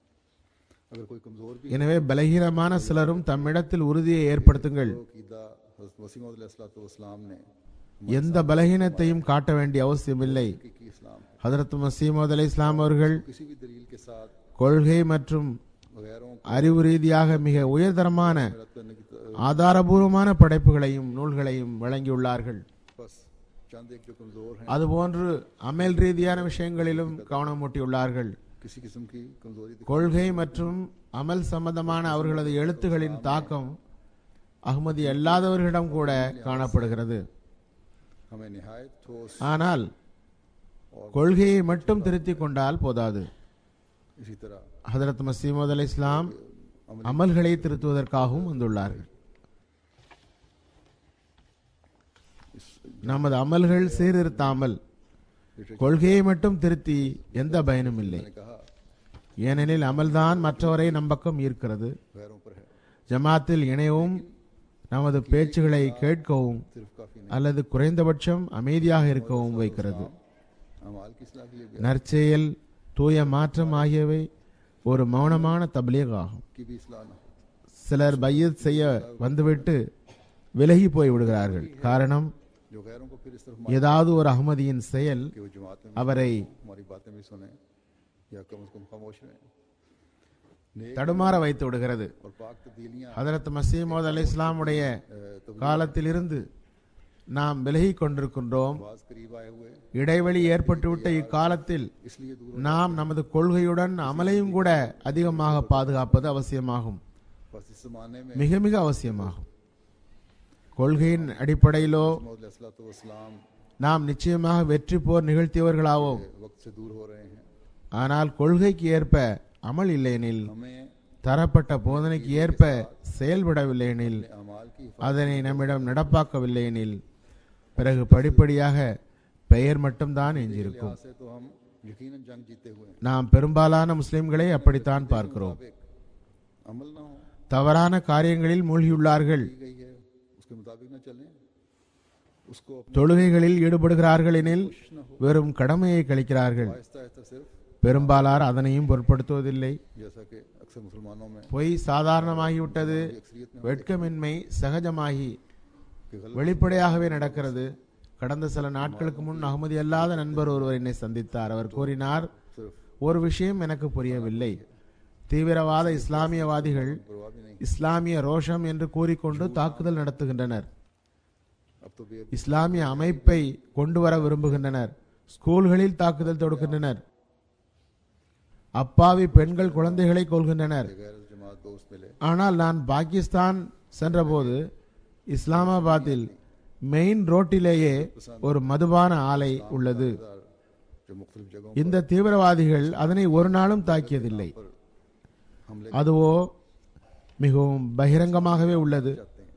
[SPEAKER 1] अगर कोई कमज़ोर भी
[SPEAKER 2] எனவே பலகீனமான சிலரும் தம்மிடத்தில் உறுதியை ஏற்படுத்துங்கள்
[SPEAKER 1] हो अकीदा हज़रत मसीह इस्लाम ने
[SPEAKER 2] எந்த பலகீனத்தையும் காட்ட வேண்டிய அவசியமில்லை
[SPEAKER 1] की, की इस्लाम है
[SPEAKER 2] ஹதரத் மசீமோத் அலை இஸ்லாம் அவர்கள்
[SPEAKER 1] किसी भी दलील के साथ
[SPEAKER 2] கொள்கை மற்றும்
[SPEAKER 1] वगैरों को
[SPEAKER 2] அறிவு ரீதியாக மிக உயர்தரமான
[SPEAKER 1] रद्द करने की त-
[SPEAKER 2] ஆதாரபூர்வமான படைப்புகளையும் நூல்களையும் வழங்கியுள்ளார்கள்
[SPEAKER 1] बस चंद एक जो कमज़ोर हैं
[SPEAKER 2] அதுபோன்று அமல் ரீதியான விஷயங்களிலும் கவனமூட்டியுள்ளார்கள்
[SPEAKER 1] किसी किस्म की कमज़ोरी दिख-
[SPEAKER 2] கொள்கை மற்றும் அமல் சம்பந்தமான அவர்களது எழுத்துகளின் தாக்கம் அகமதி அல்லாதவர்களிடம் கூட காணப்படுகிறது
[SPEAKER 1] हमें निहायत ठोस
[SPEAKER 2] ஆனால் கொள்கையை மட்டும் திருத்திக் கொண்டால் போதாது
[SPEAKER 1] इसी तरह
[SPEAKER 2] ஹதரத் மசீமது அலி இஸ்லாம் அமல்களை திருத்துவதற்காகவும் வந்துள்ளார்கள் நமது அமல்கள் சீர்திருத்தாமல் கொள்கையை மட்டும் திருத்தி எந்த பயனும் இல்லை
[SPEAKER 1] मैंने कहा
[SPEAKER 2] ஏனெனில் அமல்தான் மற்றவரை நம் பக்கம் ஈர்க்கிறது
[SPEAKER 1] गैरों पर है
[SPEAKER 2] ஜமாத்தில் இணையவும் நமது பேச்சுகளை கேட்கவும்
[SPEAKER 1] सिर्फ काफ़ी नहीं
[SPEAKER 2] அல்லது குறைந்தபட்சம் அமைதியாக இருக்கவும் வைக்கிறது
[SPEAKER 1] अमाल की सलाह के लिए भी
[SPEAKER 2] நற்செயல் தூய மாற்றம் ஆகியவை ஒரு மௌனமான தப்லீக் ஆகும்
[SPEAKER 1] की भी इसलाह न हो
[SPEAKER 2] சிலர் பையத் செய்ய வந்துவிட்டு விலகி போய் விடுகிறார்கள் காரணம்
[SPEAKER 1] जो गैरों को फिर इस तरफ
[SPEAKER 2] ஏதாவது ஒரு அகமதியின் செயல்
[SPEAKER 1] कि वो जमात में
[SPEAKER 2] அவரை
[SPEAKER 1] हमारी बातें भी सुने या कम से कम खामोश रहें नेक
[SPEAKER 2] தடுமாற வைத்து விடுகிறது
[SPEAKER 1] और पाक तब्दीलियां
[SPEAKER 2] ஹதரத் மசீமோத் அலி இஸ்லாமுடைய
[SPEAKER 1] तब
[SPEAKER 2] காலத்திலிருந்து நாம் விலகிக் கொண்டிருக்கின்றோம்
[SPEAKER 1] बाज करीब आए हुए
[SPEAKER 2] இடைவெளி ஏற்பட்டுவிட்ட இக்காலத்தில்
[SPEAKER 1] इसलिए दूर
[SPEAKER 2] நாம் நமது கொள்கையுடன் அமலையும் கூட அதிகமாக பாதுகாப்பது அவசியமாகும்
[SPEAKER 1] बस इस जमाने में
[SPEAKER 2] மிக மிக அவசியமாகும் கொள்கையின் அடிப்படையிலோ
[SPEAKER 1] वसलाम
[SPEAKER 2] நாம் நிச்சயமாக வெற்றி போர் நிகழ்த்தியவர்களாவோம்
[SPEAKER 1] वक्त से दूर हो रहे हैं
[SPEAKER 2] ஆனால் கொள்கைக்கு ஏற்ப அமல் இல்லையெனில்
[SPEAKER 1] हमें
[SPEAKER 2] தரப்பட்ட போதனைக்கு ஏற்ப செயல்படவில்லையெனில்
[SPEAKER 1] अमाल की
[SPEAKER 2] அதனை நம்மிடம் நடப்பாக்கவில்லையெனில் பிறகு படிப்படியாக பெயர் மட்டும்தான் எஞ்சியிருக்கும்
[SPEAKER 1] लिहाज से तो हम यकीनन जंग जीते हुए हैं
[SPEAKER 2] நாம் பெரும்பாலான முஸ்லிம்களை அப்படித்தான் பார்க்கிறோம்
[SPEAKER 1] मुताबिक अमल ना हो
[SPEAKER 2] தவறான காரியங்களில் மூழ்கியுள்ளார்கள்
[SPEAKER 1] की गई है उसके मुताबिक ना चलें उसको अपने
[SPEAKER 2] தொழுகைகளில் ஈடுபடுகிறார்கள் எனில் வெறும் கடமையை கழிக்கிறார்கள்
[SPEAKER 1] आहिस्ता आहिस्ता सिर्फ
[SPEAKER 2] பெரும்பாலார் அதனையும் பொருட்படுத்துவதில்லை
[SPEAKER 1] जैसा कि अक्सर मुसलमानों में
[SPEAKER 2] பொய் சாதாரணமாகிவிட்டது
[SPEAKER 1] अक्सरियत में
[SPEAKER 2] வெட்கமின்மை சகஜமாகி
[SPEAKER 1] कि गलत
[SPEAKER 2] வெளிப்படையாகவே நடக்கிறது கடந்த சில நாட்களுக்கு முன் அகமதி அல்லாத நண்பர் ஒருவர் என்னை சந்தித்தார் அவர் கூறினார்
[SPEAKER 1] सिर्फ
[SPEAKER 2] ஒரு விஷயம் எனக்கு புரியவில்லை தீவிரவாத இஸ்லாமியவாதிகள்
[SPEAKER 1] परवाह भी नहीं
[SPEAKER 2] இஸ்லாமிய ரோஷம் என்று கூறிக்கொண்டு தாக்குதல் நடத்துகின்றனர்
[SPEAKER 1] अब तो बेब
[SPEAKER 2] இஸ்லாமிய அமைப்பை கொண்டு வர விரும்புகின்றனர் ஸ்கூல்களில் தாக்குதல் தொடுக்கின்றனர் அப்பாவி பெண்கள் குழந்தைகளை கொள்கின்றனர்
[SPEAKER 1] गैर जमात दोस्त मिले
[SPEAKER 2] ஆனால் நான் பாகிஸ்தான் சென்றபோது இஸ்லாமாபாத்தில் மெயின் ரோட்டிலேயே ஒரு மதுபான ஆலை உள்ளது
[SPEAKER 1] हजार जो मुख्तलिफ जगहों
[SPEAKER 2] இந்த தீவிரவாதிகள் அதனை ஒரு நாளும் தாக்கியதில்லை
[SPEAKER 1] पर हमले
[SPEAKER 2] அதுவோ மிகவும் பகிரங்கமாகவே உள்ளது
[SPEAKER 1] जाते हैं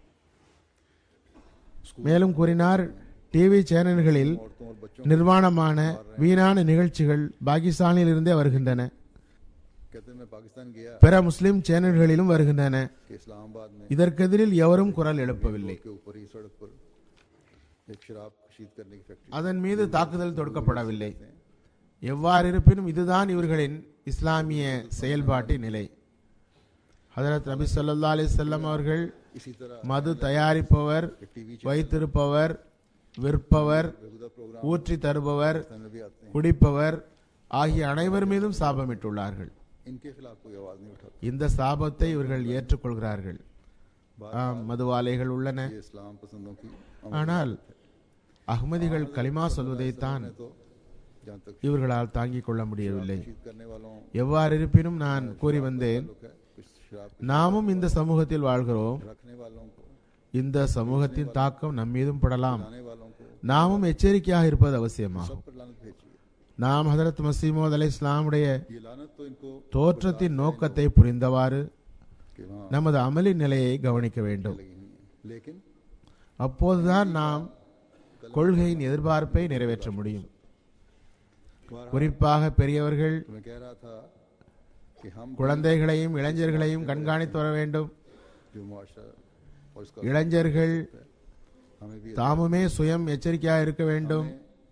[SPEAKER 2] மேலும் கூறினார் டிவி சேனல்களில்
[SPEAKER 1] औरतों और बच्चों
[SPEAKER 2] நிர்வாணமான வீணான நிகழ்ச்சிகள் பாகிஸ்தானில் இருந்தே வருகின்றன
[SPEAKER 1] कहते हैं मैं पाकिस्तान गया
[SPEAKER 2] பிற முஸ்லிம் சேனல்களிலும் வருகின்றன
[SPEAKER 1] कि इस्लामाबाद में
[SPEAKER 2] இதற்கெதிரில் எவரும் குரல் எழுப்பவில்லை
[SPEAKER 1] के ऊपर ही सड़क पर एक शराब कशीद करने की फैक्ट्री
[SPEAKER 2] அதன் மீது தாக்குதல் தொடுக்கப்படவில்லை எவ்வாறு இருப்பினும் இதுதான் இவர்களின் இஸ்லாமிய செயல்பாட்டின் நிலை ஹதரத் நபி ஸல்லல்லாஹு அலைஹி வஸல்லம் அவர்கள்
[SPEAKER 1] इसी तरह
[SPEAKER 2] மது தயாரிப்பவர்
[SPEAKER 1] एक टीवी
[SPEAKER 2] வைத்திருப்பவர் விற்பவர்
[SPEAKER 1] बेहुदा प्रोग्राम
[SPEAKER 2] ஊற்றி தருபவர்
[SPEAKER 1] में भी आते हैं
[SPEAKER 2] குடிப்பவர் ஆகிய அனைவர் மீதும் சாபமிட்டுள்ளார்கள்
[SPEAKER 1] इनके खिलाफ कोई आवाज नहीं उठाती
[SPEAKER 2] இந்த சாபத்தை இவர்கள் ஏற்றுக்கொள்கிறார்கள் ஆம் மதுவாலைகள் உள்ளன
[SPEAKER 1] ये इस्लाम पसंदों की
[SPEAKER 2] ஆனால் அகமதிகள் கலிமா சொல்வதைத்தான்
[SPEAKER 1] तो जहाँ तक
[SPEAKER 2] இவர்களால் தாங்கிக் கொள்ள முடியவில்லை
[SPEAKER 1] कशीद करने वालों
[SPEAKER 2] எவ்வாறு இருப்பினும் நான் கூறி வந்தேன்
[SPEAKER 1] लोग है कुछ शराब
[SPEAKER 2] நாமும் இந்த சமூகத்தில் வாழ்கிறோம்
[SPEAKER 1] रखने वालों को
[SPEAKER 2] இந்த சமூகத்தின் தாக்கம் நம்மீதும் படலாம்
[SPEAKER 1] लाने वालों को
[SPEAKER 2] நாமும் எச்சரிக்கையாக இருப்பது அவசியமாகும்
[SPEAKER 1] पर लानत भेजिए
[SPEAKER 2] நாம் ஹதரத் மசீமோத் அலை இஸ்லாமுடைய
[SPEAKER 1] ये लानत तो इनको
[SPEAKER 2] தோற்றத்தின் நோக்கத்தை புரிந்தவாறு
[SPEAKER 1] कि वहाँ
[SPEAKER 2] நமது அமலின் நிலையை கவனிக்க வேண்டும்
[SPEAKER 1] लगी हुई है लेकिन
[SPEAKER 2] அப்போதுதான் நாம் கொள்கையின் எதிர்பார்ப்பை நிறைவேற்ற முடியும் குறிப்பாக பெரியவர்கள்
[SPEAKER 1] तो मैं कह रहा था कि हम
[SPEAKER 2] குழந்தைகளையும் இளைஞர்களையும் கண்காணித்து வர வேண்டும்
[SPEAKER 1] जो मुआशरा और इसका
[SPEAKER 2] இளைஞர்கள்
[SPEAKER 1] हमें भी
[SPEAKER 2] தாமுமே சுயம் எச்சரிக்கையாக இருக்க வேண்டும்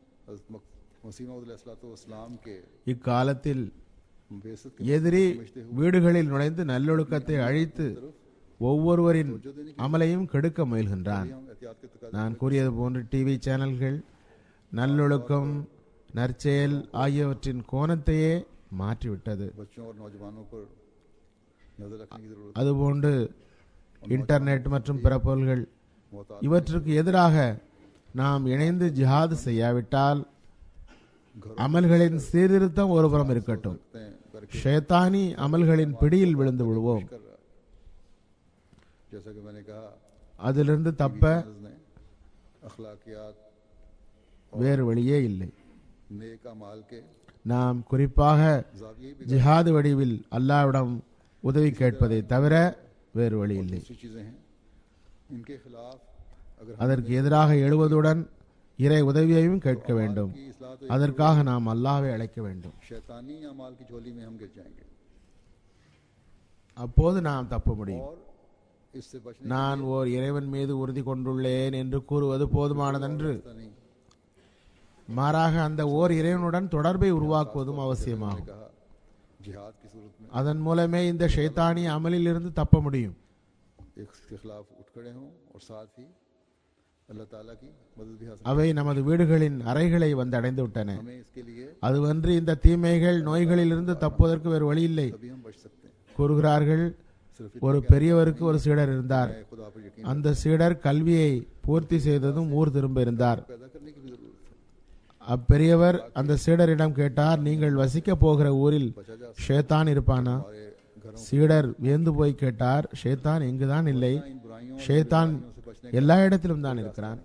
[SPEAKER 1] वसीम के
[SPEAKER 2] இக்காலத்தில்
[SPEAKER 1] बेसत
[SPEAKER 2] எதிரி வீடுகளில் நுழைந்து நல்லொழுக்கத்தை அழித்து ஒவ்வொருவரின் அமலையும் கெடுக்க முயல்கின்றான்
[SPEAKER 1] हम एहतियात के तकाजे
[SPEAKER 2] நான் கூறியது போன்று டிவி சேனல்கள் நல்லொழுக்கம் நற்செயல் ஆகியவற்றின் கோணத்தையே மாற்றிவிட்டது
[SPEAKER 1] बच्चों और नौजवानों पर नजर रखने की जरूरत
[SPEAKER 2] அதுபோன்று இன்டர்நெட் மற்றும் பிற பொருள்கள்
[SPEAKER 1] मोहतात
[SPEAKER 2] இவற்றுக்கு எதிராக நாம் இணைந்து ஜிஹாது செய்யாவிட்டால் அமல்களின் சீர்திருத்தம் ஒருபுறம் இருக்கட்டும்
[SPEAKER 1] हैं करके
[SPEAKER 2] ஷேத்தானி அமல்களின் பிடியில் விழுந்து விடுவோம்
[SPEAKER 1] कर रहा है जैसा कि मैंने कहा
[SPEAKER 2] அதிலிருந்து தப்ப
[SPEAKER 1] ने अखलाकियात
[SPEAKER 2] வேறு வழியே இல்லை
[SPEAKER 1] नेक अमाल के
[SPEAKER 2] நாம் குறிப்பாக
[SPEAKER 1] जाविये भी
[SPEAKER 2] ஜிஹாது வடிவில் அல்லாவிடம் உதவி கேட்பதை தவிர வேறு வழி இல்லை
[SPEAKER 1] दूसरी चीजें हैं इनके खिलाफ अगर
[SPEAKER 2] அதற்கு எதிராக எழுவதுடன் இறை உதவியையும் கேட்க வேண்டும்
[SPEAKER 1] की इसलाह तो
[SPEAKER 2] அதற்காக நாம் அல்லாஹ்வை அழைக்க வேண்டும்
[SPEAKER 1] शैतानी अमाल की झोली में हम गिर जाएंगे
[SPEAKER 2] அப்போது நாம் தப்ப முடியும்
[SPEAKER 1] और इससे बचने
[SPEAKER 2] நான் ஓர் இறைவன் மீது உறுதி கொண்டுள்ளேன் என்று கூறுவது போதுமானதன்று
[SPEAKER 1] का नहीं
[SPEAKER 2] மாறாக அந்த ஓர் இறைவனுடன் தொடர்பை உருவாக்குவதும் அவசியமாகும்
[SPEAKER 1] कहा जिहाद की सूरत में
[SPEAKER 2] அதன் மூலமே இந்த ஷைத்தானிய அமலில் இருந்து தப்ப முடியும்
[SPEAKER 1] एक के खिलाफ उठ खड़े हों और साथ ही अल्लाह ताला की मदद भी हासिल
[SPEAKER 2] அவை நமது வீடுகளின் அறைகளை வந்து அடைந்து விட்டன
[SPEAKER 1] हमें इसके लिए
[SPEAKER 2] அதுவன்று இந்த தீமைகள் நோய்களிலிருந்து தப்புவதற்கு வேறு வழி இல்லை
[SPEAKER 1] तभी हम बच सकते हैं
[SPEAKER 2] கூறுகிறார்கள்
[SPEAKER 1] सिर्फ
[SPEAKER 2] ஒரு பெரியவருக்கு ஒரு சீடர் இருந்தார்
[SPEAKER 1] इतना खुदा पर यकीन
[SPEAKER 2] அந்த சீடர் கல்வியை பூர்த்தி செய்ததும் ஊர் திரும்ப இருந்தார்
[SPEAKER 1] पैदा करने की भी जरूरत है
[SPEAKER 2] அப்பெரியவர் அந்த சீடரிடம் கேட்டார் நீங்கள் வசிக்க போகிற ஊரில்
[SPEAKER 1] बचा जा
[SPEAKER 2] ஷேத்தான் இருப்பானா
[SPEAKER 1] हमारे घरों
[SPEAKER 2] சீடர் வியந்து போய் கேட்டார் ஷேத்தான் எங்குதான் இல்லை
[SPEAKER 1] इन बुराइयों
[SPEAKER 2] ஷேத்தான் எல்லா இடத்திலும் தான் இருக்கிறான்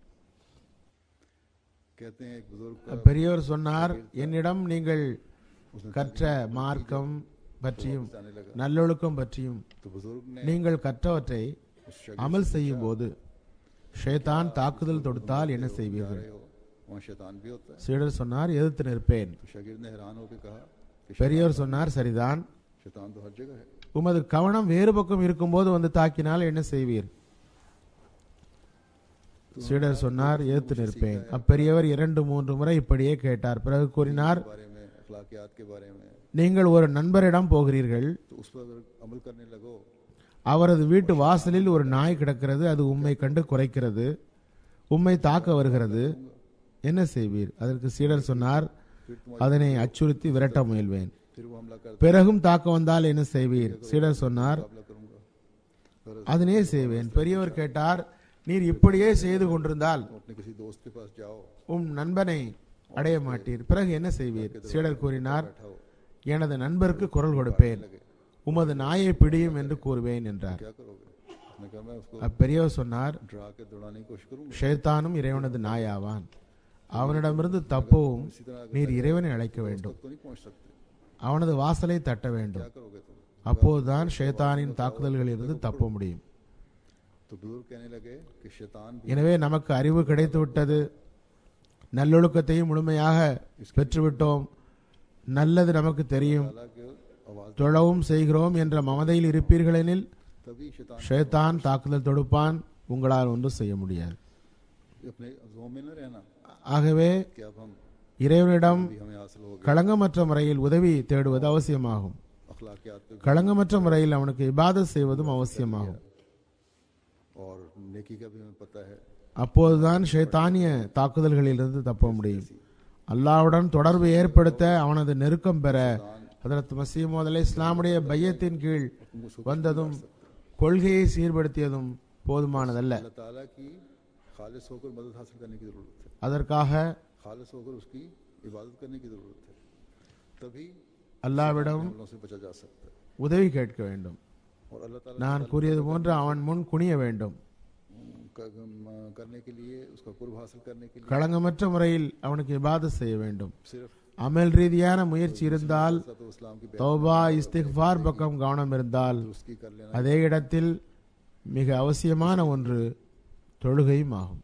[SPEAKER 1] कहते हैं एक बुजुर्ग का
[SPEAKER 2] பெரியவர் சொன்னார் என்னிடம் நீங்கள் கற்ற மார்க்கம் பற்றியும்
[SPEAKER 1] आने लगा
[SPEAKER 2] நல்லொழுக்கம் பற்றியும்
[SPEAKER 1] तो बुजुर्ग ने
[SPEAKER 2] நீங்கள் கற்றவற்றை
[SPEAKER 1] उस शागिर्द
[SPEAKER 2] அமல் செய்யும் போது ஷேத்தான் தாக்குதல் தொடுத்தால் என்ன செய்வீர்கள்
[SPEAKER 1] रहे हो वहाँ शैतान भी होता है
[SPEAKER 2] சீடர் சொன்னார் எதிர்த்து நிற்பேன்
[SPEAKER 1] तो शागिर्द ने हैरान होकर कहा कि
[SPEAKER 2] பெரியவர் சொன்னார் சரிதான்
[SPEAKER 1] शैतान तो हर जगह है
[SPEAKER 2] உமது கவனம் வேறு பக்கம் இருக்கும்போது வந்து தாக்கினால் என்ன செய்வீர் சீடர் சொன்னார் எதிர்த்து நிற்பேன் அப்பெரியவர் இரண்டு மூன்று முறை இப்படியே கேட்டார் பிறகு கூறினார்
[SPEAKER 1] बारे में अखलाकियात के बारे में
[SPEAKER 2] நீங்கள் ஒரு நண்பரிடம் போகிறீர்கள்
[SPEAKER 1] तो उस पर अगर अमल करने लगो
[SPEAKER 2] அவரது வீட்டு வாசலில் ஒரு நாய் கிடக்கிறது அது உம்மை கண்டு குறைக்கிறது உம்மை தாக்க வருகிறது என்ன செய்வீர் அதற்கு சீடர் சொன்னார்
[SPEAKER 1] फिर तुम
[SPEAKER 2] அதனை அச்சுறுத்தி விரட்ட முயல்வேன்
[SPEAKER 1] फिर वो हमला कर
[SPEAKER 2] பிறகும் தாக்க வந்தால் என்ன செய்வீர் சீடர் சொன்னார்
[SPEAKER 1] मुकाबला करूंगा फिर
[SPEAKER 2] அதனே செய்வேன் பெரியவர் கேட்டார் நீர் இப்படியே செய்து கொண்டிருந்தால்
[SPEAKER 1] तुम अपने किसी दोस्त के पास जाओ
[SPEAKER 2] உம் நண்பனை அடைய மாட்டீர் பிறகு என்ன செய்வீர் சீடர் கூறினார்
[SPEAKER 1] बैठा हो
[SPEAKER 2] எனது நண்பருக்கு குரல் கொடுப்பேன் உமது நாயை பிடியும் என்று கூறுவேன் என்றார்
[SPEAKER 1] क्या करोगे उसने कहा मैं उसको
[SPEAKER 2] அப்பெரியவர் சொன்னார்
[SPEAKER 1] डरा के दौड़ाने की कोशिश करूंगा
[SPEAKER 2] ஷேத்தானும் இறைவனது நாயாவான் அவனிடமிருந்து தப்பவும்
[SPEAKER 1] इसी तरह अगर
[SPEAKER 2] நீர் இறைவனை அழைக்க வேண்டும்
[SPEAKER 1] तक तो नहीं पहुंच सकते
[SPEAKER 2] அவனது வாசலை தட்ட வேண்டும்
[SPEAKER 1] क्या करोगे तुम
[SPEAKER 2] அப்போதுதான் ஷேத்தானின் தாக்குதல்களிலிருந்து தப்ப முடியும்
[SPEAKER 1] तो बुजुर्ग कहने लगे कि शैतान भी
[SPEAKER 2] எனவே நமக்கு அறிவு கிடைத்து விட்டது நல்லொழுக்கத்தையும் முழுமையாக பெற்றுவிட்டோம் நல்லது நமக்கு தெரியும்
[SPEAKER 1] ताला के आवाज
[SPEAKER 2] தொழவும் செய்கிறோம் என்ற மமதையில் இருப்பீர்களெனில்
[SPEAKER 1] तभी शैतान
[SPEAKER 2] ஷேத்தான் தாக்குதல் தொடுப்பான் உங்களால் ஒன்றும் செய்ய முடியாது
[SPEAKER 1] अपने जोम में न रहना
[SPEAKER 2] ஆகவே
[SPEAKER 1] कि अब हम
[SPEAKER 2] இறைவனிடம்
[SPEAKER 1] भी हमें हासिल हो गया
[SPEAKER 2] களங்கமற்ற முறையில் உதவி தேடுவது அவசியமாகும்
[SPEAKER 1] अखलाकियात पे
[SPEAKER 2] களங்கமற்ற முறையில் அவனுக்கு இபாதத் செய்வதும் அவசியமாகும்
[SPEAKER 1] और नेकी का भी हमें पता है
[SPEAKER 2] அப்போதுதான் ஷைத்தானிய தாக்குதல்களிலிருந்து தப்ப முடியும் அல்லாஹ்வுடன் தொடர்பு ஏற்படுத்த அவனது நெருக்கம் பெற ஹதரத் மசீமோத் அலை இஸ்லாமுடைய பையத்தின் கீழ் வந்ததும் கொள்கையை சீர்படுத்தியதும் போதுமானதல்ல
[SPEAKER 1] अल्लाह ताला की खालिस होकर मदद हासिल करने की ज़रूरत है
[SPEAKER 2] அதற்காக
[SPEAKER 1] खालिस होकर उसकी इबादत करने की ज़रूरत है तभी
[SPEAKER 2] அல்லாவிடம்
[SPEAKER 1] हमलों से बचा जा सकता है
[SPEAKER 2] உதவி கேட்க வேண்டும்
[SPEAKER 1] और अल्लाह ताला
[SPEAKER 2] நான் கூறியது போன்று அவன் முன் குனிய வேண்டும்
[SPEAKER 1] क- म- करने के लिए उसका कुर्ब हासिल करने के लिए
[SPEAKER 2] களங்கமற்ற முறையில் அவனுக்கு இபாதத் செய்ய வேண்டும்
[SPEAKER 1] सिर्फ
[SPEAKER 2] அமல் ரீதியான முயற்சி இருந்தால்
[SPEAKER 1] तो इस्लाम की
[SPEAKER 2] தௌபா இஸ்திக்ஃபார் பக்கம் கவனம் இருந்தால்
[SPEAKER 1] उसकी कर लेना
[SPEAKER 2] அதே இடத்தில் மிக அவசியமான ஒன்று தொழுகையும் ஆகும்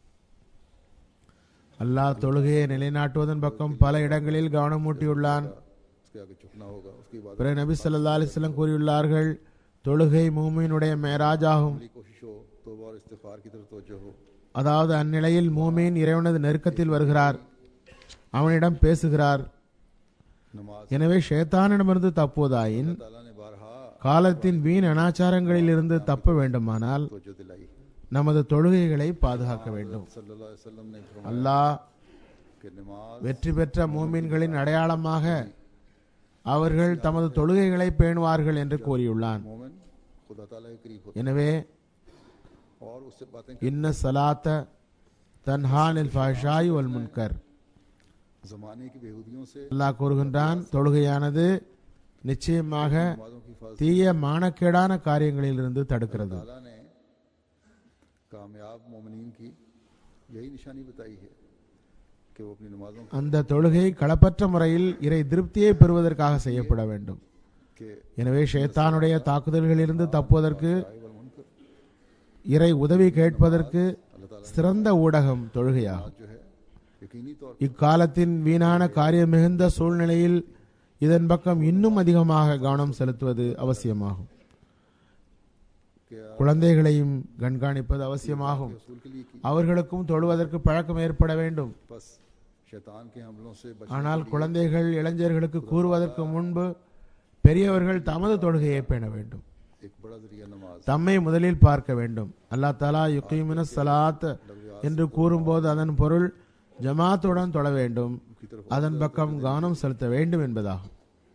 [SPEAKER 2] அல்லாஹ் தொழுகையை நிலைநாட்டுவதன் பக்கம் பல இடங்களில் கவனம் ஊட்டியுள்ளான்
[SPEAKER 1] उसके आगे झुकना होगा उसकी इबादत
[SPEAKER 2] பிற நபி ஸல்லல்லாஹு அலைஹி வஸல்லம் கூறியுள்ளார்கள் தொழுகை மூமினுடைய மேராஜ் ஆகும்
[SPEAKER 1] की कोशिश हो तो और इस्तिफार की तरफ तवज्जो हो
[SPEAKER 2] அதாவது அந்நிலையில் மூமின் இறைவனது நெருக்கத்தில் வருகிறார் அவனிடம் பேசுகிறார்
[SPEAKER 1] नमाज
[SPEAKER 2] எனவே ஷேத்தானிடமிருந்து தப்புவதாயின்
[SPEAKER 1] ताला ने बारहा
[SPEAKER 2] காலத்தின் வீண் அனாச்சாரங்களில் இருந்து தப்ப வேண்டுமானால்
[SPEAKER 1] तवज्जो दिलाई
[SPEAKER 2] நமது தொழுகைகளை பாதுகாக்க வேண்டும்
[SPEAKER 1] सल्लल्लाहु अलैहि वसल्लम ने फरमाया
[SPEAKER 2] அல்லாஹ்
[SPEAKER 1] कि नमाज
[SPEAKER 2] வெற்றி பெற்ற மூமின்களின் அடையாளமாக அவர்கள் தமது தொழுகைகளை பேணுவார்கள் என்று கூறியுள்ளான்
[SPEAKER 1] मोमिन खुदा ताला के करीब होता
[SPEAKER 2] எனவே
[SPEAKER 1] है और उससे बातें
[SPEAKER 2] இன்ன சலாத்த தன்ஹானில் ஃபாஷாய் வல் முன்கர்
[SPEAKER 1] जमाने की बेहूदियों से
[SPEAKER 2] அல்லாஹ் கூறுகின்றான் தொழுகையானது நிச்சயமாக
[SPEAKER 1] नमाजों की हिफाजत
[SPEAKER 2] தீய மானக்கேடான காரியங்களிலிருந்து தடுக்கிறது
[SPEAKER 1] ताला ने कामयाब मोमिनीन की यही निशानी बताई है कि वो अपनी नमाजों
[SPEAKER 2] அந்த தொழுகை களப்பற்ற முறையில் இறை திருப்தியை பெறுவதற்காக செய்யப்பட வேண்டும்
[SPEAKER 1] के
[SPEAKER 2] எனவே ஷேத்தானுடைய தாக்குதல்களிலிருந்து தப்புவதற்கு
[SPEAKER 1] आए वल मुनकर
[SPEAKER 2] இறை உதவி கேட்பதற்கு
[SPEAKER 1] अल्लाह ताला
[SPEAKER 2] சிறந்த ஊடகம் தொழுகையாகும்
[SPEAKER 1] जो है यकीनी तौर
[SPEAKER 2] இக்காலத்தின் வீணான காரியம் மிகுந்த சூழ்நிலையில் இதன் பக்கம் இன்னும் அதிகமாக கவனம் செலுத்துவது அவசியமாகும்
[SPEAKER 1] के
[SPEAKER 2] குழந்தைகளையும் கண்காணிப்பது அவசியமாகும்
[SPEAKER 1] रसूल के लिए की
[SPEAKER 2] அவர்களுக்கும் தொழுவதற்கு பழக்கம் ஏற்பட வேண்டும்
[SPEAKER 1] बस शैतान के हमलों से
[SPEAKER 2] ஆனால்
[SPEAKER 1] बचने
[SPEAKER 2] குழந்தைகள் இளைஞர்களுக்கு கூறுவதற்கு முன்பு பெரியவர்கள் தமது தொழுகையை பேண வேண்டும்
[SPEAKER 1] एक बड़ा जरिया नमाज
[SPEAKER 2] தம்மை முதலில் பார்க்க வேண்டும் அல்லா தலா யுக்கீமின சலாத் என்று கூறும்போது அதன் பொருள் ஜமாத்துடன் தொழ வேண்டும்
[SPEAKER 1] की तरफ
[SPEAKER 2] அதன் பக்கம் கவனம் செலுத்த வேண்டும் என்பதாகும்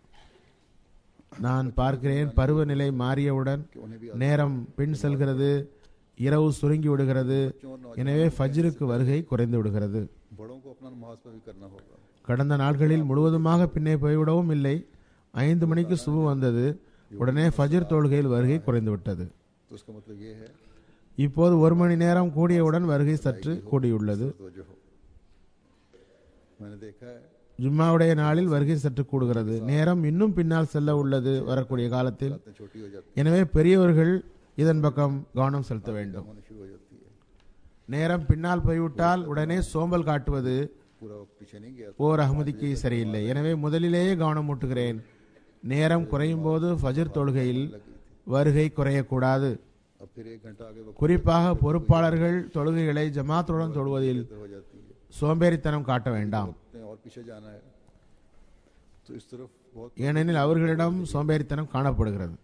[SPEAKER 2] நான் பார்க்கிறேன் பருவநிலை மாறியவுடன்
[SPEAKER 1] कि उन्हें भी
[SPEAKER 2] நேரம் பின் செல்கிறது இரவு சுருங்கி விடுகிறது எனவே ஃபஜ்ருக்கு வருகை குறைந்து விடுகிறது
[SPEAKER 1] बड़ों को अपना नमाज पर भी करना होगा
[SPEAKER 2] கடந்த நாட்களில் முழுவதுமாக பின்னே போய்விடவும் இல்லை ஐந்து மணிக்கு சுபு வந்தது உடனே ஃபஜ்ர் தொழுகையில் வருகை குறைந்து விட்டது
[SPEAKER 1] तो उसका मतलब ये है
[SPEAKER 2] இப்போது ஒரு மணி நேரம் கூடியவுடன் வருகை சற்று கூடியுள்ளது
[SPEAKER 1] तवज्जो हो मैंने देखा है
[SPEAKER 2] ஜும்மாவுடைய நாளில் வருகை சற்று கூடுகிறது நேரம் இன்னும் பின்னால் செல்ல உள்ளது வரக்கூடிய காலத்தில்
[SPEAKER 1] बातें छोटी हो जाती
[SPEAKER 2] எனவே பெரியவர்கள் இதன் பக்கம் கவனம் செலுத்த வேண்டும்
[SPEAKER 1] होनी शुरू हो जाती है
[SPEAKER 2] நேரம் பின்னால் போய்விட்டால் உடனே சோம்பல் காட்டுவது
[SPEAKER 1] पूरा वक्त पीछे नहीं गया
[SPEAKER 2] ஓர் அகமதிக்கு சரியில்லை எனவே முதலிலேயே கவனம் ஊட்டுகிறேன் நேரம் குறையும் போது ஃபஜர் தொழுகையில் வருகை குறையக்கூடாது
[SPEAKER 1] अब फिर एक घंटा आगे वक्त
[SPEAKER 2] குறிப்பாக பொறுப்பாளர்கள் தொழுகைகளை ஜமாத்துடன் தொழுவதில்
[SPEAKER 1] हो जाती है
[SPEAKER 2] சோம்பேறித்தனம் காட்ட வேண்டாம்
[SPEAKER 1] वक्त में और पीछे जाना है तो इस तरफ बहुत
[SPEAKER 2] ஏனெனில் அவர்களிடம் சோம்பேறித்தனம் காணப்படுகிறது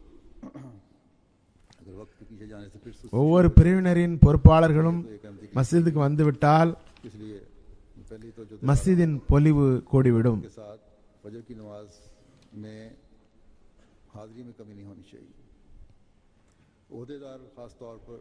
[SPEAKER 1] अगर वक्त के पीछे जाने से फिर सुस्त
[SPEAKER 2] ஒவ்வொரு பிரிவினரின் பொறுப்பாளர்களும்
[SPEAKER 1] तो एक अहमदी
[SPEAKER 2] மஸ்ஜிதுக்கு வந்துவிட்டால்
[SPEAKER 1] की इसलिए पहली तो जो
[SPEAKER 2] மஸ்ஜிதின் பொலிவு கூடிவிடும்
[SPEAKER 1] के साथ फजर की नमाज में हाजिरी में कमी नहीं होनी चाहिए अहदेदार खास तौर पर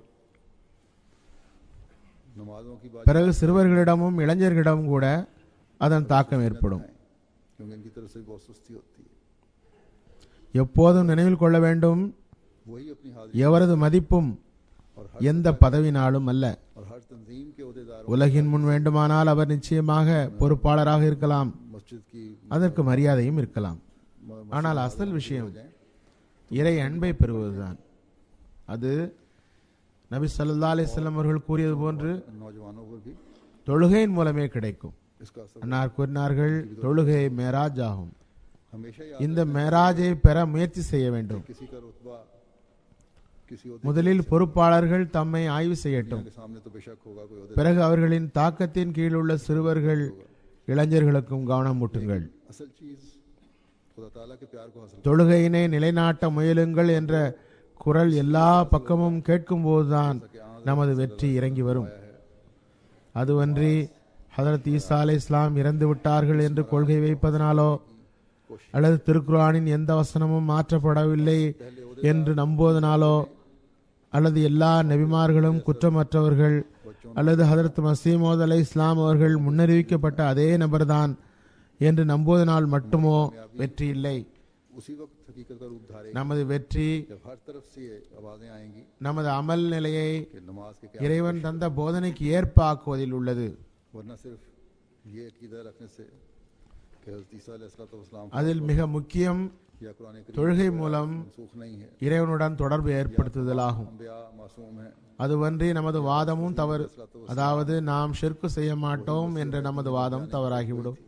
[SPEAKER 1] नमाजों की बात
[SPEAKER 2] பிறகு சிறுவர்களிடமும் இளைஞர்களிடமும் கூட அதன் தாக்கம் ஏற்படும்
[SPEAKER 1] है क्योंकि इनकी तरफ से बहुत सुस्ती होती है
[SPEAKER 2] எப்போதும் நினைவில் கொள்ள வேண்டும்
[SPEAKER 1] वही अपनी हाजिरी
[SPEAKER 2] எவரது மதிப்பும்
[SPEAKER 1] और हर
[SPEAKER 2] எந்த பதவினாலும் அல்ல
[SPEAKER 1] और हर तंजीम के अहदेदारों
[SPEAKER 2] உலகின் முன் வேண்டுமானால் அவர் நிச்சயமாக பொறுப்பாளராக இருக்கலாம்
[SPEAKER 1] मस्जिद की
[SPEAKER 2] அதற்கு மரியாதையும் இருக்கலாம்
[SPEAKER 1] म-
[SPEAKER 2] ஆனால் அசல் விஷயம்
[SPEAKER 1] हो जाए
[SPEAKER 2] இறை அன்பை பெறுவதுதான் அது நபி ஸல்லல்லாஹு அலைஹி வஸல்லம் அவர்கள் கூறியது போன்று
[SPEAKER 1] नौजवानों पर भी
[SPEAKER 2] தொழுகையின் மூலமே கிடைக்கும்
[SPEAKER 1] इसका असर
[SPEAKER 2] அன்னார் கூறினார்கள் தொழுகை மேராஜ் ஆகும்
[SPEAKER 1] हमेशा याद
[SPEAKER 2] இந்த மேராஜை பெற முயற்சி செய்ய வேண்டும்
[SPEAKER 1] किसी का रुतबा किसी अहदे
[SPEAKER 2] முதலில் பொறுப்பாளர்கள் தம்மை ஆய்வு செய்யட்டும்
[SPEAKER 1] के सामने तो बेशक होगा कोई अहदे
[SPEAKER 2] பிறகு அவர்களின் தாக்கத்தின் கீழ் உள்ள சிறுவர்கள் இளைஞர்களுக்கும் கவனம் ஊட்டுங்கள்
[SPEAKER 1] असल चीज खुदा ताला के प्यार को हासिल
[SPEAKER 2] தொழுகையினை நிலைநாட்ட முயலுங்கள் என்ற குரல் எல்லா பக்கமும் கேட்கும்போதுதான் நமது வெற்றி இறங்கி வரும் அதுவன்றி ஹதரத் ஈசா அலை இஸ்லாம் இறந்து விட்டார்கள் என்று கொள்கை வைப்பதனாலோ அல்லது திருக்குர்ஆனின் எந்த வசனமும் மாற்றப்படவில்லை என்று நம்புவதனாலோ அல்லது எல்லா நபிமார்களும் குற்றமற்றவர்கள் அல்லது ஹதரத் மசீமோத் அலை இஸ்லாம் அவர்கள் முன்னறிவிக்கப்பட்ட அதே நபர்தான் என்று நம்புவதனால் மட்டுமோ வெற்றி இல்லை
[SPEAKER 1] उसी वक्त हकीकत का रूप धारेगी
[SPEAKER 2] நமது வெற்றி
[SPEAKER 1] जब हर तरफ से ये आवाजें आएंगी
[SPEAKER 2] நமது அமல் நிலையை
[SPEAKER 1] कि नमाज के क्या
[SPEAKER 2] இறைவன் தந்த போதனைக்கு ஏற்ப ஆக்குவதில் உள்ளது
[SPEAKER 1] वरना सिर्फ ये अकीदा रखने से कि हज़रत ईसा अलैहिस्सलाम
[SPEAKER 2] அதில் மிக முக்கியம்
[SPEAKER 1] या कुरान करीम
[SPEAKER 2] தொழுகை மூலம்
[SPEAKER 1] मनसूख नहीं है
[SPEAKER 2] இறைவனுடன் தொடர்பு ஏற்படுத்துதலாகும்
[SPEAKER 1] अम्बिया मासूम है
[SPEAKER 2] அதுவன்றி நமது வாதமும் தவறு அதாவது நாம் ஷிர்கு செய்ய மாட்டோம் என்ற நமது வாதம் தவறாகிவிடும்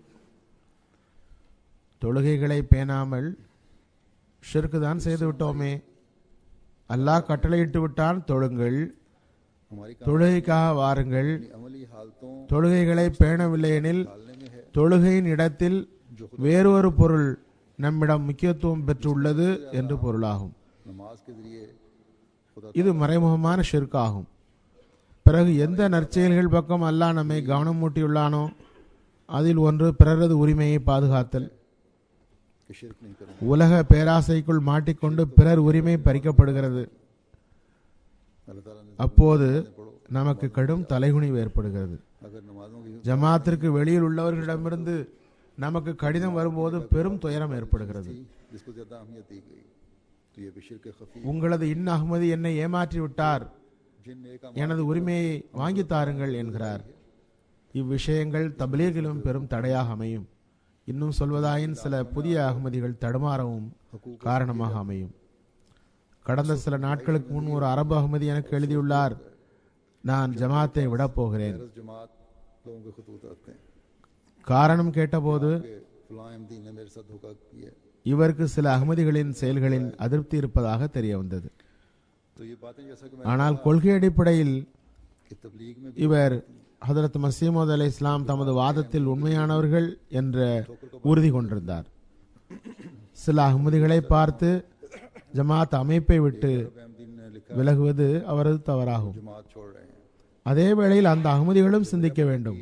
[SPEAKER 2] தொழுகைகளை பேணாமல் ஷிர்கு தான் செய்து விட்டோமே அல்லாஹ் கட்டளையிட்டு விட்டான் தொழுங்கள்
[SPEAKER 1] हमारी
[SPEAKER 2] தொழுகைக்காக வாருங்கள்
[SPEAKER 1] अपनी अमली हालतों
[SPEAKER 2] தொழுகைகளை பேணவில்லை எனில்
[SPEAKER 1] डालने में है
[SPEAKER 2] தொழுகையின் இடத்தில் வேறொரு பொருள் நம்மிடம் முக்கியத்துவம் பெற்றுள்ளது என்று பொருளாகும்
[SPEAKER 1] नमाज के जरिए खुदा
[SPEAKER 2] இது மறைமுகமான ஷிர்காகும் பிறகு எந்த நற்செயல்கள் பக்கம் அல்லாஹ் நம்மை கவனம் மூட்டியுள்ளானோ அதில் ஒன்று பிறரது உரிமையை பாதுகாத்தல்
[SPEAKER 1] के शिरक नहीं करेंगे
[SPEAKER 2] உலக பேராசைக்குள் மாட்டிக்கொண்டு பிறர் உரிமை பறிக்கப்படுகிறது
[SPEAKER 1] अल्लाह ताला ने
[SPEAKER 2] அப்போது நமக்கு கடும் தலைகுனிவு ஏற்படுகிறது
[SPEAKER 1] अगर नमाजों की
[SPEAKER 2] ஜமாத்திற்கு வெளியில் உள்ளவர்களிடமிருந்து நமக்கு கடிதம் வரும்போது பெரும் துயரம் ஏற்படுகிறது
[SPEAKER 1] थी जिसको ज्यादा अहमियत दी गई तो ये बिशर के खफी
[SPEAKER 2] உங்களது இன் அகமதி என்னை ஏமாற்றி விட்டார்
[SPEAKER 1] जिन नेक
[SPEAKER 2] எனது உரிமையை வாங்கி தாருங்கள் என்கிறார் இவ்விஷயங்கள் தப்லீகிலும் பெரும் தடையாக அமையும் இன்னும் சொல்வதாயின் சில புதிய அகமதிகள் தடுமாறவும் காரணமாக அமையும் கடந்த சில நாட்களுக்கு முன் ஒரு அரபு அகமதி எனக்கு எழுதியுள்ளார் நான் ஜமாத்தை விடப் போகிறேன்
[SPEAKER 1] गैरस जमात लोगों के खतूत आते हैं
[SPEAKER 2] காரணம் கேட்டபோது
[SPEAKER 1] कि फलां अहमदी ने मेरे साथ धोखा किया
[SPEAKER 2] இவருக்கு சில அகமதிகளின் செயல்களில் அதிருப்தி இருப்பதாக தெரிய வந்தது
[SPEAKER 1] तो ये बातें जैसा कि मैं
[SPEAKER 2] ஆனால் கொள்கை அடிப்படையில்
[SPEAKER 1] कि तबलीग में भी
[SPEAKER 2] இவர் ஹதரத் மசீமது அலை இஸ்லாம் தமது வாதத்தில் உண்மையானவர்கள் என்ற உறுதி கொண்டிருந்தார் சில அகமதிகளை பார்த்து ஜமாத் அமைப்பை விட்டு
[SPEAKER 1] रब अहमदीन ने लिखा
[SPEAKER 2] விலகுவது அவரது தவறாகும்
[SPEAKER 1] जमात छोड़ रहे हैं
[SPEAKER 2] அதே வேளையில் அந்த அகமதிகளும் சிந்திக்க வேண்டும்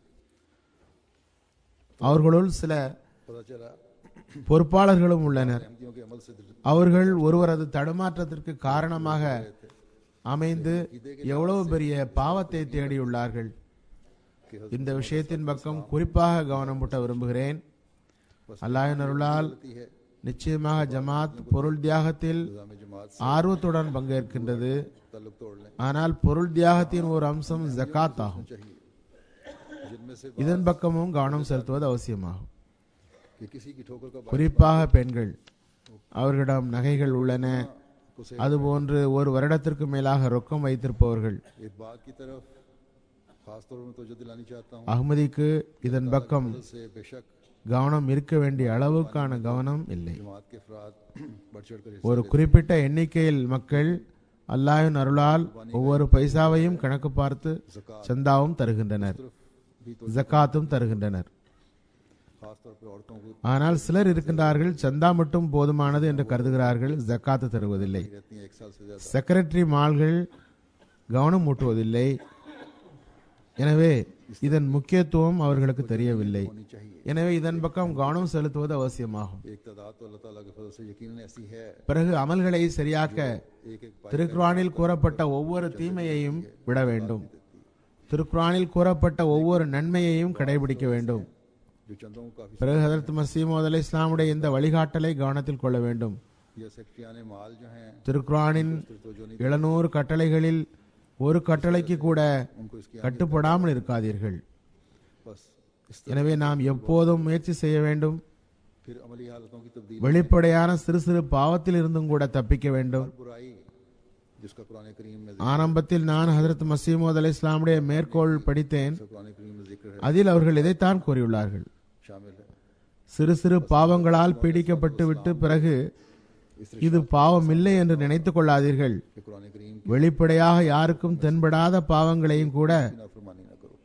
[SPEAKER 2] அவர்களுள் சில
[SPEAKER 1] पता चला
[SPEAKER 2] பொறுப்பாளர்களும் உள்ளனர்
[SPEAKER 1] अहमदियों के अमल से दृढ़
[SPEAKER 2] அவர்கள் ஒருவரது தடுமாற்றத்திற்கு காரணமாக அமைந்து எவ்வளவு பெரிய பாவத்தை தேடியுள்ளார்கள்
[SPEAKER 1] कि
[SPEAKER 2] இந்த விஷயத்தின் பக்கம் குறிப்பாக கவனம் ஊட்ட விரும்புகிறேன் அல்லாஹின் அருளால்
[SPEAKER 1] हजरती है
[SPEAKER 2] நிச்சயமாக ஜமாத் பொருள் தியாகத்தில்
[SPEAKER 1] निजाम जमात से
[SPEAKER 2] ஆர்வத்துடன் பங்கேற்கின்றது
[SPEAKER 1] ताल्लुक तोड़ लें
[SPEAKER 2] ஆனால் பொருள் தியாகத்தின் ஒரு அம்சம் ஜகாத் ஆகும்
[SPEAKER 1] चाहिए जिनमें से
[SPEAKER 2] இதன் பக்கமும் கவனம் செலுத்துவது அவசியமாகும்
[SPEAKER 1] कि किसी की ठोकर का
[SPEAKER 2] குறிப்பாக பெண்கள் அவர்களிடம் நகைகள் உள்ளன
[SPEAKER 1] उसे
[SPEAKER 2] அதுபோன்று ஒரு வருடத்திற்கு மேலாக ரொக்கம் வைத்திருப்பவர்கள்
[SPEAKER 1] एक बात की तरफ खास तौर में तवज्जो दिलानी चाहता हूँ
[SPEAKER 2] அகமதிக்கு இதன் பக்கம்
[SPEAKER 1] से बेशक
[SPEAKER 2] கவனம் இருக்க வேண்டிய அளவுக்கான கவனம் இல்லை
[SPEAKER 1] जमात के अफराद बढ़ चढ़ कर
[SPEAKER 2] ஒரு குறிப்பிட்ட எண்ணிக்கையில் மக்கள் அல்லாஹ்வின் அருளால் ஒவ்வொரு பைசாவையும் கணக்கு பார்த்து சந்தாவும் தருகின்றனர்
[SPEAKER 1] तरफ भी तो
[SPEAKER 2] ஜக்காத்தும் தருகின்றனர்
[SPEAKER 1] खास तौर पर औरतों को
[SPEAKER 2] ஆனால் சிலர் இருக்கின்றார்கள் சந்தா மட்டும் போதுமானது என்று கருதுகிறார்கள் ஜக்காத்து தருவதில்லை
[SPEAKER 1] रहती हैं एक साल से ज्यादा
[SPEAKER 2] செக்ரட்டரி மால்கள் கவனம் ஊட்டுவதில்லை எனவே இதன் முக்கியத்துவம் அவர்களுக்கு தெரியவில்லை
[SPEAKER 1] होनी चाहिए
[SPEAKER 2] எனவே இதன் பக்கம் கவனம் செலுத்துவது அவசியமாகும்
[SPEAKER 1] एक तादाद तो अल्लाह ताला के फजल से यकीनन ऐसी है
[SPEAKER 2] பிறகு அமல்களை சரியாக்க
[SPEAKER 1] एक एक पाई
[SPEAKER 2] திருக்குரானில் கூறப்பட்ட ஒவ்வொரு தீமையையும் விட வேண்டும் திருக்குரானில் கூறப்பட்ட ஒவ்வொரு நன்மையையும் கடைபிடிக்க வேண்டும்
[SPEAKER 1] जो चंदों को काफी
[SPEAKER 2] பிறகு ஹதரத் மசீமது அலி இஸ்லாமுடைய இந்த வழிகாட்டலை கவனத்தில் கொள்ள வேண்டும்
[SPEAKER 1] या सेक्रेटरियाने माल जो हैं
[SPEAKER 2] திருக்குரானின்
[SPEAKER 1] तो जो नहीं
[SPEAKER 2] எழுநூறு கட்டளைகளில் ஒரு கட்டளைக்கு கூட
[SPEAKER 1] उनको इसकी
[SPEAKER 2] கட்டுப்படாமல் இருக்காதீர்கள்
[SPEAKER 1] बस इस
[SPEAKER 2] எனவே நாம் எப்போதும் முயற்சி செய்ய வேண்டும்
[SPEAKER 1] फिर अमली हालतों की तब्दीली
[SPEAKER 2] வெளிப்படையான சிறு சிறு பாவத்தில் இருந்தும் கூட தப்பிக்க வேண்டும்
[SPEAKER 1] बुराई जिसका कुरान करीम में
[SPEAKER 2] ஆரம்பத்தில் நான் ஹதரத் மசீமது அலி இஸ்லாமுடைய மேற்கோள் படித்தேன்
[SPEAKER 1] जिक्र- कुरान करीम में जिक्र है
[SPEAKER 2] அதில் அவர்கள் இதைத்தான் கூறியுள்ளார்கள்
[SPEAKER 1] शामिल है
[SPEAKER 2] சிறு சிறு பாவங்களால் பீடிக்கப்பட்டு விட்டு பிறகு இது பாவம் இல்லை என்று நினைத்துக் கொள்ளாதீர்கள்
[SPEAKER 1] कि कुरान करीम
[SPEAKER 2] வெளிப்படையாக யாருக்கும் தென்படாத பாவங்களையும் கூட
[SPEAKER 1] की नाफरमानी न करो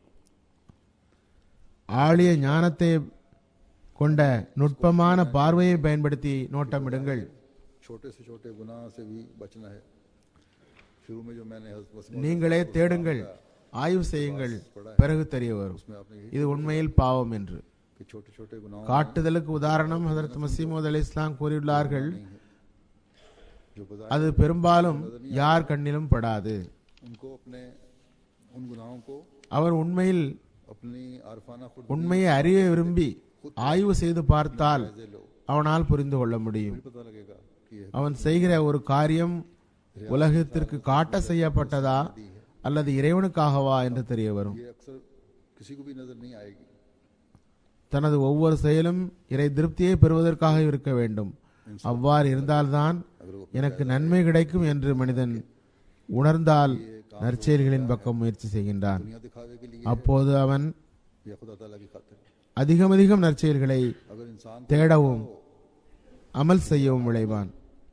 [SPEAKER 2] ஆழிய ஞானத்தை கொண்ட நுட்பமான பார்வையை பயன்படுத்தி நோட்டமிடுங்கள்
[SPEAKER 1] छोटे से छोटे गुनाह से भी बचना है शुरू में जो मैंने हज़रत मसीह
[SPEAKER 2] நீங்களே தேடுங்கள் ஆய்வு செய்யுங்கள் பிறகு தெரிய வரும்
[SPEAKER 1] उसमें आपने यही
[SPEAKER 2] இது உண்மையில் பாவம் என்று
[SPEAKER 1] कि छोटे छोटे गुनाहों
[SPEAKER 2] காட்டுதலுக்கு உதாரணம் ஹதரத் மசீமது அலி இஸ்லாம் கூறியுள்ளார்கள்
[SPEAKER 1] जो बजाय
[SPEAKER 2] அது பெரும்பாலும் யார் கண்ணிலும் படாது
[SPEAKER 1] उनको अपने उन गुनाहों को
[SPEAKER 2] அவர் உண்மையில்
[SPEAKER 1] अपनी आरफाना खुद
[SPEAKER 2] உண்மையை அறிய விரும்பி ஆய்வு செய்து பார்த்தால்
[SPEAKER 1] से लो
[SPEAKER 2] அவனால் புரிந்து கொள்ள முடியும்
[SPEAKER 1] फिर पता लगेगा कि ये
[SPEAKER 2] அவன் செய்கிற ஒரு காரியம் உலகத்திற்கு காட்ட செய்யப்பட்டதா அல்லது இறைவனுக்காகவா என்று தெரிய வரும்
[SPEAKER 1] ये अक्सर किसी को भी नजर नहीं आएगी
[SPEAKER 2] தனது ஒவ்வொரு செயலும் இறை திருப்தியை பெறுவதற்காக இருக்க வேண்டும் அவ்வாறு இருந்தால்தான் எனக்கு நன்மை கிடைக்கும் என்று மனிதன் உணர்ந்தால் நற்செயல்களின் பக்கம் முயற்சி செய்கின்றான்
[SPEAKER 1] दुनिया दिखावे के लिए
[SPEAKER 2] அப்போது அவன்
[SPEAKER 1] या खुदा ताला की खातिर
[SPEAKER 2] அதிகம் அதிகம் நற்செயல்களை
[SPEAKER 1] अगर इंसान
[SPEAKER 2] தேடவும் அமல் செய்யவும் விளைவான்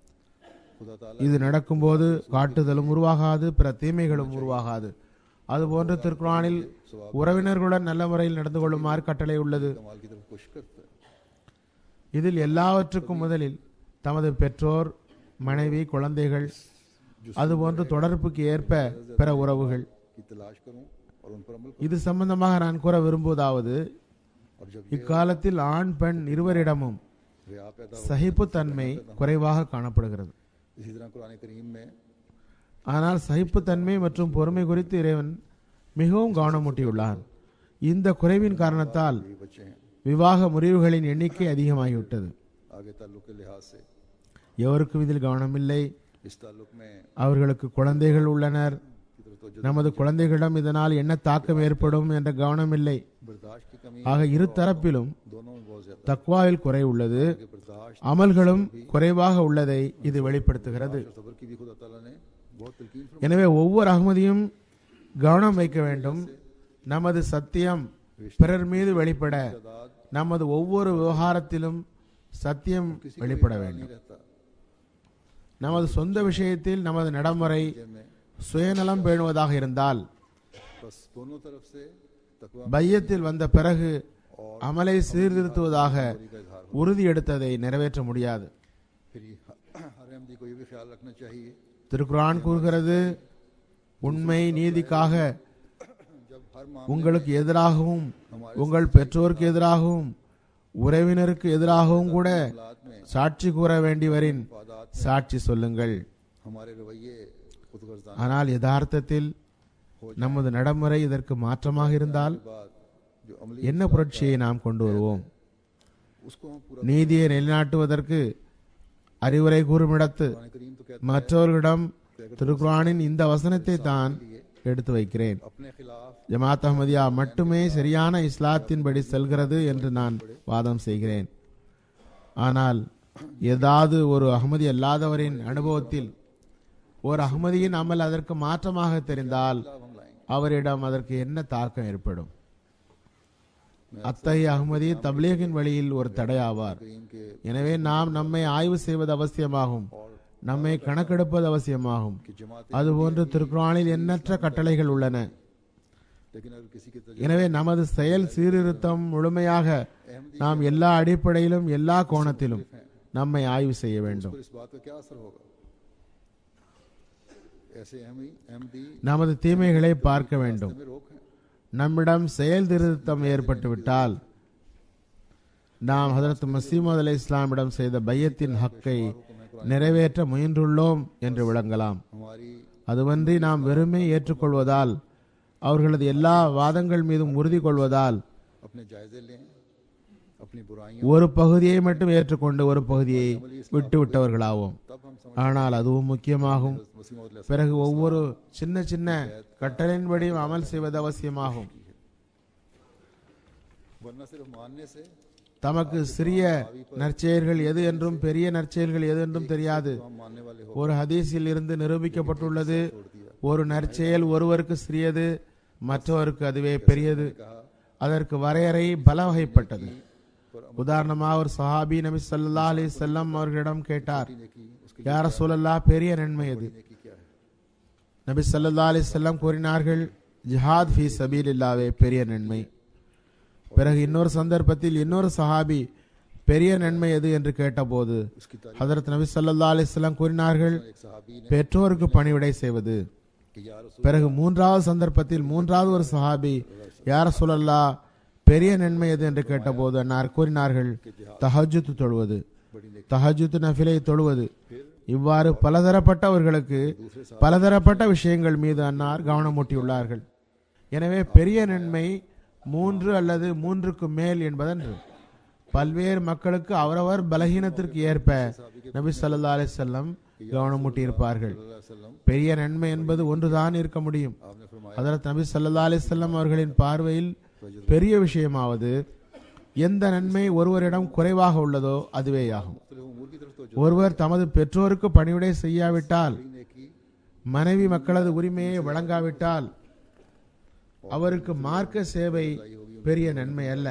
[SPEAKER 1] खुदा ताला
[SPEAKER 2] இது நடக்கும்போது காட்டுதலும் உருவாகாது பிற தீமைகளும் உருவாகாது அதுபோன்று திருக்குறானில் உறவினர்களுடன் நல்ல முறையில் நடந்து கொள்ளுமாறு கட்டளை உள்ளது
[SPEAKER 1] कमाल की तरफ कोशिश करता है
[SPEAKER 2] இதில் எல்லாவற்றுக்கும் முதலில் தமது பெற்றோர் மனைவி குழந்தைகள் அதுபோன்று தொடர்புக்கு ஏற்ப பிற உறவுகள்
[SPEAKER 1] की तलाश करूं और उन पर अमल
[SPEAKER 2] இது சம்பந்தமாக நான் கூற விரும்புவதாவது
[SPEAKER 1] करूं और जब
[SPEAKER 2] இக்காலத்தில் ஆண் பெண் இருவரிடமும்
[SPEAKER 1] रिया पैदा
[SPEAKER 2] சகிப்புத்தன்மை குறைவாக காணப்படுகிறது
[SPEAKER 1] इसी तरह कुरान करीम में
[SPEAKER 2] ஆனால் சகிப்புத்தன்மை மற்றும் பொறுமை குறித்து இறைவன் மிகவும் கவனமூட்டியுள்ளார் இந்த குறைவின் காரணத்தால்
[SPEAKER 1] ये बच्चे हैं
[SPEAKER 2] விவாக முறிவுகளின் எண்ணிக்கை அதிகமாகிவிட்டது
[SPEAKER 1] आगे ताल्लुक के लिहाज से
[SPEAKER 2] எவருக்கும் இதில் கவனமில்லை
[SPEAKER 1] इस ताल्लुक में
[SPEAKER 2] அவர்களுக்கு குழந்தைகள் உள்ளனர்
[SPEAKER 1] की तरफ तो
[SPEAKER 2] நமது குழந்தைகளிடம் இதனால் என்ன தாக்கம் ஏற்படும் என்ற கவனமில்லை
[SPEAKER 1] बर्दाश्त की कमी
[SPEAKER 2] ஆக இரு தரப்பிலும்
[SPEAKER 1] दोनों में बहुत ज्यादा
[SPEAKER 2] தக்வாவில் குறை உள்ளது
[SPEAKER 1] है बर्दाश्त
[SPEAKER 2] அமல்களும் குறைவாக உள்ளதை இது வெளிப்படுத்துகிறது
[SPEAKER 1] और सब्र की भी खुदा ताला ने बहुत तलकीन
[SPEAKER 2] எனவே ஒவ்வொரு அகமதியும் கவனம் வைக்க வேண்டும் நமது சத்தியம் பிறர் மீது வெளிப்பட
[SPEAKER 1] फरमादाद
[SPEAKER 2] நமது ஒவ்வொரு விவகாரத்திலும் சத்தியம் வெளிப்பட வேண்டும்
[SPEAKER 1] नहीं रहता
[SPEAKER 2] நமது சொந்த விஷயத்தில் நமது நடைமுறை
[SPEAKER 1] में
[SPEAKER 2] சுயநலம் பேணுவதாக இருந்தால்
[SPEAKER 1] बस दोनों तरफ से तकवा
[SPEAKER 2] பையத்தில் வந்த பிறகு அமலை சீர்திருத்துவதாக
[SPEAKER 1] का इजहार हो
[SPEAKER 2] உறுதி எடுத்ததை நிறைவேற்ற முடியாது
[SPEAKER 1] फिर ये हर अहमदी को ये भी ख्याल रखना चाहिए
[SPEAKER 2] திருக்குரான் கூறுகிறது உண்மை நீதிக்காக
[SPEAKER 1] जब हर मामले
[SPEAKER 2] உங்களுக்கு எதிராகவும் உங்கள் பெற்றோருக்கு எதிராகவும் உறவினருக்கு எதிராகவும் கூட
[SPEAKER 1] हालात में
[SPEAKER 2] சாட்சி கூற வேண்டியவரின் சாட்சி சொல்லுங்கள்
[SPEAKER 1] हमारे रवैये खुदगर्दान
[SPEAKER 2] ஆனால் யதார்த்தத்தில் நமது நடைமுறை இதற்கு மாற்றமாக இருந்தால்
[SPEAKER 1] के बाद जो अमली
[SPEAKER 2] என்ன புரட்சியை நாம் கொண்டு வருவோம்
[SPEAKER 1] उसको हम पूरा
[SPEAKER 2] நீதியை நிலைநாட்டுவதற்கு அறிவுரை கூறும் இடத்து
[SPEAKER 1] कुरान करीम तो कहता
[SPEAKER 2] மற்றவர்களிடம் திருக்குரானின் இந்த வசனத்தை தான் எடுத்து வைக்கிறேன்
[SPEAKER 1] अपने खिलाफ
[SPEAKER 2] ஜமாத் அஹ்மதியா மட்டுமே சரியான இஸ்லாத்தின்படி செல்கிறது என்று நான் வாதம் செய்கிறேன் ஆனால் ஏதாவது ஒரு அகமதி அல்லாதவரின் அனுபவத்தில் ஒரு அகமதியின் அமல் அதற்கு மாற்றமாக தெரிந்தால்
[SPEAKER 1] खिलाफ हम लाएंगे
[SPEAKER 2] அவரிடம் அதற்கு என்ன தாக்கம் ஏற்படும் அத்தகைய அகமதி தப்லீகின் வழியில் ஒரு தடையாவார்
[SPEAKER 1] करीम के
[SPEAKER 2] எனவே நாம் நம்மை ஆய்வு செய்வது அவசியமாகும் நம்மை கணக்கெடுப்பது அவசியமாகும்
[SPEAKER 1] कि जमात
[SPEAKER 2] அதுபோன்று திருக்குறானில் எண்ணற்ற கட்டளைகள் உள்ளன
[SPEAKER 1] लेकिन अगर किसी के तजर्बे
[SPEAKER 2] எனவே நமது செயல் சீர்திருத்தம் முழுமையாக நாம் எல்லா அடிப்படையிலும் எல்லா கோணத்திலும் நம்மை ஆய்வு செய்ய வேண்டும்
[SPEAKER 1] पर इस बात का क्या असर होगा ऐसे अहमी अहमदी
[SPEAKER 2] நமது தீமைகளை பார்க்க வேண்டும்
[SPEAKER 1] में रोक है
[SPEAKER 2] நம்மிடம் செயல் திருத்தம் ஏற்பட்டுவிட்டால் நாம் ஹதரத் மசீமது அலை இஸ்லாமிடம் செய்த பையத்தின் ஹக்கை நிறைவேற்ற முயன்றுள்ளோம் என்று விளங்கலாம்
[SPEAKER 1] हमारी
[SPEAKER 2] அதுவன்றி நாம் வெறுமே ஏற்றுக்கொள்வதால் அவர்களது எல்லா வாதங்கள் மீதும் உறுதி கொள்வதால்
[SPEAKER 1] अपने जायजे लें अपनी बुराइयां
[SPEAKER 2] ஒரு பகுதியை மட்டும் ஏற்றுக்கொண்டு ஒரு பகுதியை விட்டு விட்டவர்களாவோம்
[SPEAKER 1] तब हम समझ
[SPEAKER 2] ஆனால் அதுவும் முக்கியமாகும்
[SPEAKER 1] मसीह मौद
[SPEAKER 2] பிறகு ஒவ்வொரு சின்ன சின்ன கட்டளையின்படியும் அமல் செய்வது அவசியமாகும்
[SPEAKER 1] वरना सिर्फ मानने से
[SPEAKER 2] தமக்கு சிறிய நற்செயல்கள் எது என்றும் பெரிய நற்செயல்கள் எது என்றும் தெரியாது
[SPEAKER 1] हम मानने वाले हो
[SPEAKER 2] ஒரு ஹதீஸில் இருந்து நிரூபிக்கப்பட்டுள்ளது
[SPEAKER 1] छोड़ दिया
[SPEAKER 2] ஒரு நற்செயல் ஒருவருக்கு சிறியது மற்றவருக்கு அதுவே பெரியது அதற்கு வரையறை பல வகைப்பட்டது உதாரணமாக ஒரு சஹாபி நபி ஸல்லல்லாஹு அலைஹி வஸல்லம் அவர்களிடம் கேட்டார்
[SPEAKER 1] नेकी उसकी
[SPEAKER 2] யார சொல்லல்லா பெரிய நன்மை எது
[SPEAKER 1] नेकी क्या है
[SPEAKER 2] நபி ஸல்லல்லாஹு அலைஹி வஸல்லம் கூறினார்கள் ஜிஹாத் ஃபீ சபீலில்லாவே பெரிய நன்மை பிறகு இன்னொரு சந்தர்ப்பத்தில் இன்னொரு சஹாபி பெரிய நன்மை எது என்று கேட்டபோது
[SPEAKER 1] उसकी तारीफ
[SPEAKER 2] ஹதரத் நபி ஸல்லல்லாஹு அலைஹி வஸல்லம் கூறினார்கள்
[SPEAKER 1] एक सहाबी ने
[SPEAKER 2] பெற்றோருக்கு பணிவிடை செய்வது
[SPEAKER 1] कि या रसूल
[SPEAKER 2] பிறகு மூன்றாவது சந்தர்ப்பத்தில் மூன்றாவது ஒரு சஹாபி யார சொல்லல்லா பெரிய நன்மை எது என்று கேட்டபோது அன்னார் கூறினார்கள் தஹஜுத் தொழுவது
[SPEAKER 1] बड़ी नेकी
[SPEAKER 2] தஹஜுத் நஃபிலை தொழுவது இவ்வாறு பலதரப்பட்டவர்களுக்கு பலதரப்பட்ட விஷயங்கள் மீது அன்னார் கவனமூட்டியுள்ளார்கள் எனவே பெரிய நன்மை மூன்று அல்லது மூன்றுக்கு மேல் என்பதன்று பல்வேறு மக்களுக்கு அவரவர் பலகீனத்திற்கு ஏற்ப நபி ஸல்லல்லாஹு அலைஹி வஸல்லம் கவனமூட்டியிருப்பார்கள்
[SPEAKER 1] सल्लल्लाहु अलैहि वसल्लम
[SPEAKER 2] பெரிய நன்மை என்பது ஒன்றுதான் இருக்க முடியும்
[SPEAKER 1] आपने फरमाया
[SPEAKER 2] ஹதரத் நபி ஸல்லல்லாஹு அலைஹி வஸல்லம் அவர்களின் பார்வையில் பெரிய விஷயமாவது எந்த நன்மை ஒருவரிடம் குறைவாக உள்ளதோ அதுவேயாகும்
[SPEAKER 1] मुख्तलिफ उमूर की तरफ तो
[SPEAKER 2] ஒருவர் தமது பெற்றோருக்கு பணிவிடை செய்யாவிட்டால்
[SPEAKER 1] बड़ी नेकी
[SPEAKER 2] மனைவி மக்களது உரிமையை வழங்காவிட்டால் அவருக்கு மார்க்க சேவை பெரிய நன்மை அல்ல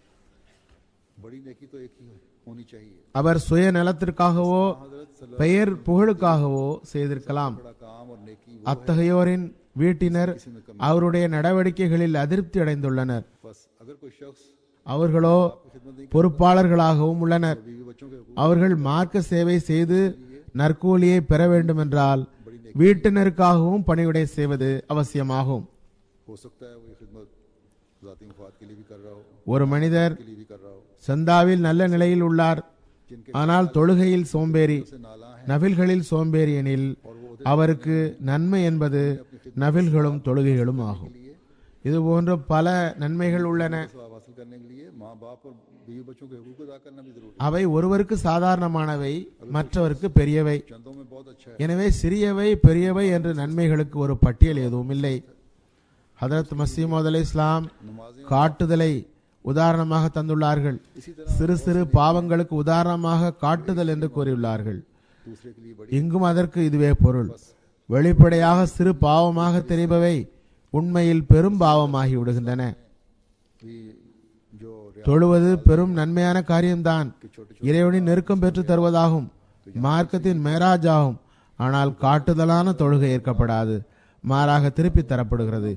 [SPEAKER 1] बड़ी नेकी तो एक ही होनी चाहिए
[SPEAKER 2] அவர் சுய நலத்திற்காகவோ
[SPEAKER 1] हजरत सल्लल्लाहु
[SPEAKER 2] பெயர் புகழுக்காகவோ செய்திருக்கலாம்
[SPEAKER 1] बड़ा काम और नेकी वो
[SPEAKER 2] அத்தகையோரின் வீட்டினர் அவருடைய நடவடிக்கைகளில் அதிருப்தி அடைந்துள்ளனர்
[SPEAKER 1] बस अगर कोई शख्स
[SPEAKER 2] அவர்களோ
[SPEAKER 1] खिदमत नहीं
[SPEAKER 2] பொறுப்பாளர்களாகவும் உள்ளனர்
[SPEAKER 1] बीवी बच्चों के हकूक
[SPEAKER 2] அவர்கள் மார்க்க சேவை செய்து நற்கூலியை பெற வேண்டுமென்றால் வீட்டினருக்காகவும் பணிவிடை செய்வது அவசியமாகும்
[SPEAKER 1] हो सकता है वो ये खिदमत जाती मुफाद के लिए भी कर रहा हो
[SPEAKER 2] ஒரு மனிதர்
[SPEAKER 1] के लिए भी कर रहा हो
[SPEAKER 2] சந்தாவில் நல்ல நிலையில் உள்ளார்
[SPEAKER 1] जिनके
[SPEAKER 2] ஆனால் தொழுகையில் சோம்பேறி
[SPEAKER 1] से नाला है
[SPEAKER 2] நபில்களில் சோம்பேறி எனில் அவருக்கு நன்மை என்பது நபில்களும் தொழுகைகளும் ஆகும் இது போன்ற பல நன்மைகள் உள்ளன
[SPEAKER 1] स्वाब हासिल करने के लिए माँ बाप और बीवी बच्चों के हकूक अदा करना भी जरूरी
[SPEAKER 2] அவை ஒருவருக்கு சாதாரணமானவை மற்றவருக்கு பெரியவை
[SPEAKER 1] है चंदों में बहुत अच्छा है
[SPEAKER 2] எனவே சிறியவை பெரியவை என்று நன்மைகளுக்கு ஒரு பட்டியல் எதுவும் இல்லை ஹதரத் மசீமது அலை இஸ்லாம்
[SPEAKER 1] नमाजें
[SPEAKER 2] காட்டுதலை உதாரணமாக தந்துள்ளார்கள்
[SPEAKER 1] इसी तरह
[SPEAKER 2] சிறு சிறு பாவங்களுக்கு உதாரணமாக காட்டுதல் என்று கூறியுள்ளார்கள்
[SPEAKER 1] दूसरे के लिए बड़ी
[SPEAKER 2] இங்கும் அதற்கு இதுவே பொருள் வெளிப்படையாக சிறு பாவமாக தெரிபவை உண்மையில் பெரும் பாவமாகி விடுகின்றன
[SPEAKER 1] भी जो रिया-
[SPEAKER 2] தொழுவது பெரும் நன்மையான காரியம்தான்
[SPEAKER 1] के छोटे
[SPEAKER 2] இறைவனின் நெருக்கம் பெற்று தருவதாகும் மார்க்கத்தின் மேராஜ் ஆகும் ஆனால் காட்டுதலான தொழுகை ஏற்கப்படாது மாறாக திருப்பி தரப்படுகிறது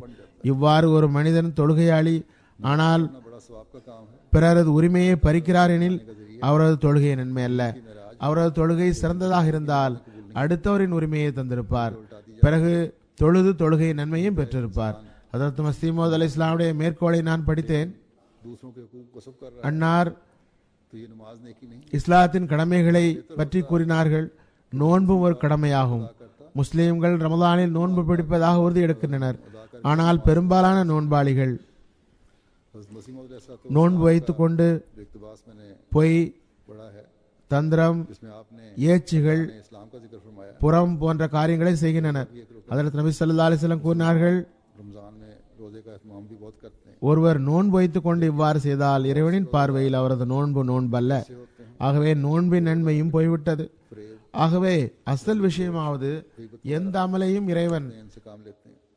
[SPEAKER 2] இவ்வாறு ஒரு மனிதன் தொழுகையாளி ஆனால்
[SPEAKER 1] इतना बड़ा स्वाब का काम है
[SPEAKER 2] பிறரது உரிமையை பறிக்கிறார் எனில் அவரது தொழுகை நன்மை அல்ல அவரது தொழுகை சிறந்ததாக இருந்தால் அடுத்தவரின் உரிமையை தந்திருப்பார் பிறகு தொழுது தொழுகை நன்மையும் பெற்றிருப்பார் அதற்கு மசீமோத் அலி இஸ்லாமுடைய மேற்கோளை நான் படித்தேன்
[SPEAKER 1] दूसरों के हकूक को सब कर रहा
[SPEAKER 2] அன்னார்
[SPEAKER 1] है तो ये नमाज नेकी नहीं
[SPEAKER 2] இஸ்லாத்தின் கடமைகளை பற்றி கூறினார்கள் நோன்பும் ஒரு கடமையாகும் முஸ்லிம்கள் ரமதானில் நோன்பு பிடிப்பதாக உறுதி எடுக்கின்றனர் ஆனால் பெரும்பாலான நோன்பாளிகள்
[SPEAKER 1] हज़रत मसीह मौद अलैहिस्सलातु
[SPEAKER 2] நோன்பு வைத்துக்கொண்டு
[SPEAKER 1] जो इक़्तिबास मैंने
[SPEAKER 2] பொய்
[SPEAKER 1] पढ़ा है
[SPEAKER 2] தந்திரம்
[SPEAKER 1] जिसमें आपने
[SPEAKER 2] ஏச்சுகள்
[SPEAKER 1] ने इस्लाम का जिक्र फरमाया
[SPEAKER 2] புறம் போன்ற காரியங்களை செய்கின்றனர் அதற்கு நபி ஸல்லல்லாஹு அலைஹி வஸல்லம் கூறினார்கள்
[SPEAKER 1] रमज़ान में रोज़े का अहतमाम भी बहुत करते हैं
[SPEAKER 2] ஒருவர் நோன்பு வைத்துக் கொண்டு இவ்வாறு செய்தால் இறைவனின் பார்வையில் அவரது நோன்பு நோன்பல்ல ஆகவே நோன்பின் நன்மையும் போய்விட்டது ஆகவே அசல் விஷயமாவது எந்த அமலையும் இறைவன்
[SPEAKER 1] इनसे काम लेते हैं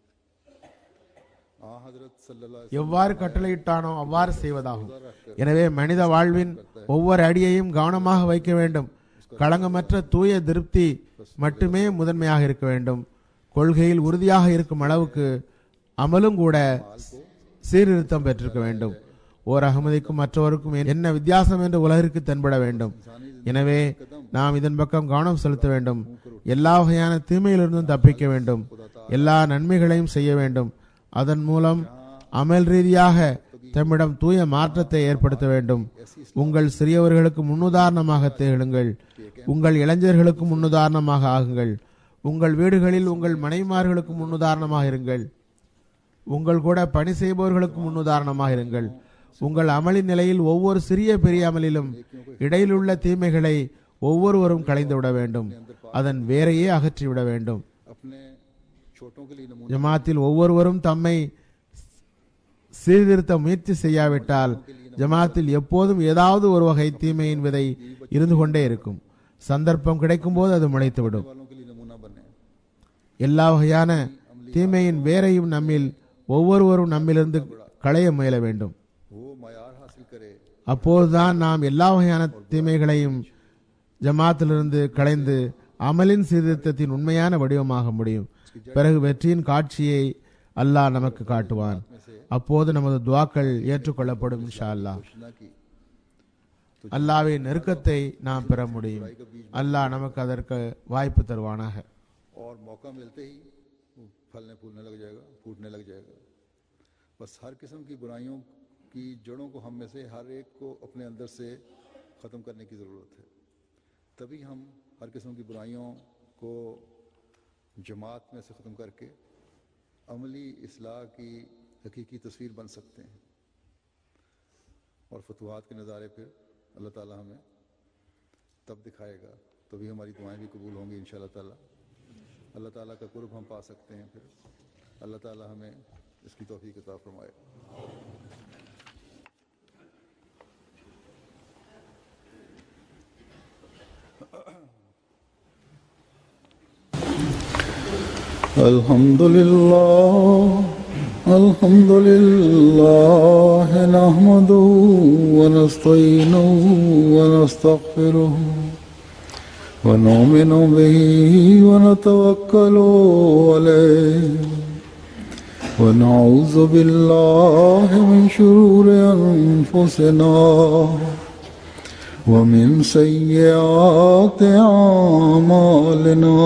[SPEAKER 1] आ हजरत सल्लल्लाहु अलैहि
[SPEAKER 2] எவ்வாறு கட்டளையிட்டானோ அவ்வாறு செய்வதாகும் எனவே மனித வாழ்வின் ஒவ்வொரு அடியையும் கவனமாக வைக்க வேண்டும் களங்கமற்ற தூய திருப்தி மட்டுமே முதன்மையாக இருக்க வேண்டும் கொள்கையில் உறுதியாக இருக்கும் அளவுக்கு அமலும் கூட சீர்திருத்தம் பெற்றிருக்க வேண்டும் ஓர் அகமதிக்கும் மற்றவருக்கும் என்ன வித்தியாசம் என்று உலகிற்கு தென்பட வேண்டும் எனவே நாம் இதன் பக்கம் கவனம் செலுத்த வேண்டும் எல்லா வகையான தீமையிலிருந்தும் தப்பிக்க வேண்டும் எல்லா நன்மைகளையும் செய்ய வேண்டும் அதன் மூலம் அமல் ரீதியாக தம்மிடம் தூய மாற்றத்தை ஏற்படுத்த வேண்டும் உங்கள் சிறியவர்களுக்கு முன்னுதாரணமாக திகழுங்கள் உங்கள் இளைஞர்களுக்கு முன்னுதாரணமாக ஆகுங்கள் உங்கள் வீடுகளில் உங்கள் மனைவிமார்களுக்கு முன்னுதாரணமாக இருங்கள் உங்கள் கூட பணி செய்பவர்களுக்கு முன்னுதாரணமாக இருங்கள் உங்கள் அமளின் நிலையில் ஒவ்வொரு சிறிய பெரிய அமலிலும் இடையிலுள்ள தீமைகளை ஒவ்வொருவரும் களைந்து விட வேண்டும் அதன் வேரையே அகற்றிவிட வேண்டும்
[SPEAKER 1] अपने छोटों के लिए नमूना
[SPEAKER 2] ஜமாத்தில் ஒவ்வொருவரும் தம்மை சீர்திருத்த முயற்சி செய்யாவிட்டால் ஜமாத்தில் எப்போதும் ஏதாவது ஒரு வகை தீமையின் விதை இருந்து கொண்டே இருக்கும் சந்தர்ப்பம் கிடைக்கும் போது அது முளைத்துவிடும்
[SPEAKER 1] वालों के लिए नमूना बने
[SPEAKER 2] எல்லா வகையான தீமையின் வேரையும் நம்மில் ஒவ்வொருவரும் நம்மிலிருந்து களைய முயல வேண்டும்
[SPEAKER 1] वो मैार हासिल करे
[SPEAKER 2] அப்போதுதான் நாம் எல்லா வகையான தீமைகளையும் ஜமாத்திலிருந்து களைந்து அமலின் சீர்திருத்தத்தின் உண்மையான வடிவமாக முடியும் பிறகு வெற்றியின் காட்சியை அல்லாஹ் நமக்கு காட்டுவான் அப்போது நமது துவாக்கள் ஏற்றுக்கொள்ளப்படும் இன்ஷா அல்லாஹ்
[SPEAKER 1] घोषणा की
[SPEAKER 2] அல்லாவின் நெருக்கத்தை நாம் பெற முடியும் அல்லாஹ் நமக்கு அதற்கு வாய்ப்பு தருவானாக
[SPEAKER 1] और मौका मिलते ही वो फलने फूलने लग जाएगा फूटने लग जाएगा बस हर किस्म की बुराइयों की जड़ों को हम में से हर एक को अपने अंदर से ख़त्म करने की ज़रूरत है तभी हम हर किस्म की बुराइयों को जमात में से ख़त्म करके अमली इसलाह की हकीकी तस्वीर बन सकते हैं और फतवात के नज़ारे फिर अल्लाह ताला हमें तब दिखाएगा तभी हमारी दुआएं भी कबूल होंगी इन ताला अल्लाह ताला का कुर्ब हम पा सकते हैं फिर अल्लाह ताला हमें इसकी तौफीक अता फरमाए الحمد لله الحمد لله نحمده ونستعينه ونستغفره ونؤمن به ونتوكل عليه ونعوذ بالله من شرور أنفسنا ومن سيئات أعمالنا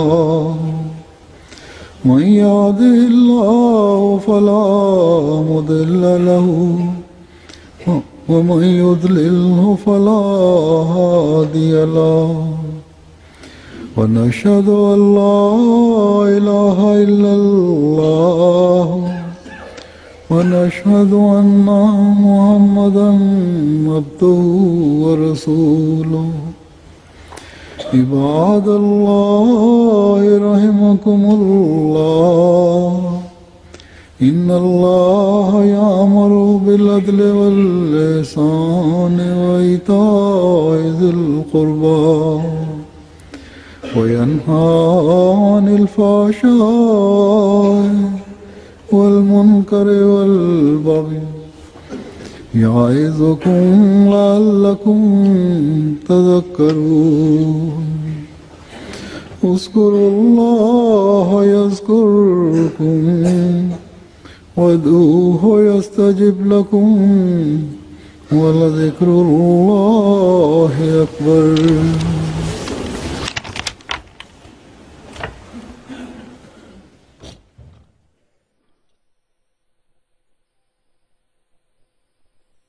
[SPEAKER 1] من يهده الله فلا مضل له ومن يضلله فلا هادي له ونشهد أن لا إله إلا الله ونشهد أن محمدا عبده ورسوله عباد الله رحمكم الله إن الله يأمر بالعدل واللسان وإيتاء ذي القربى وينهى عن الفحشاء والمنكر والبغي يعظكم لعلكم تذكرون اذكروا الله يذكركم وادعوه يستجب لكم ولذكر الله أكبر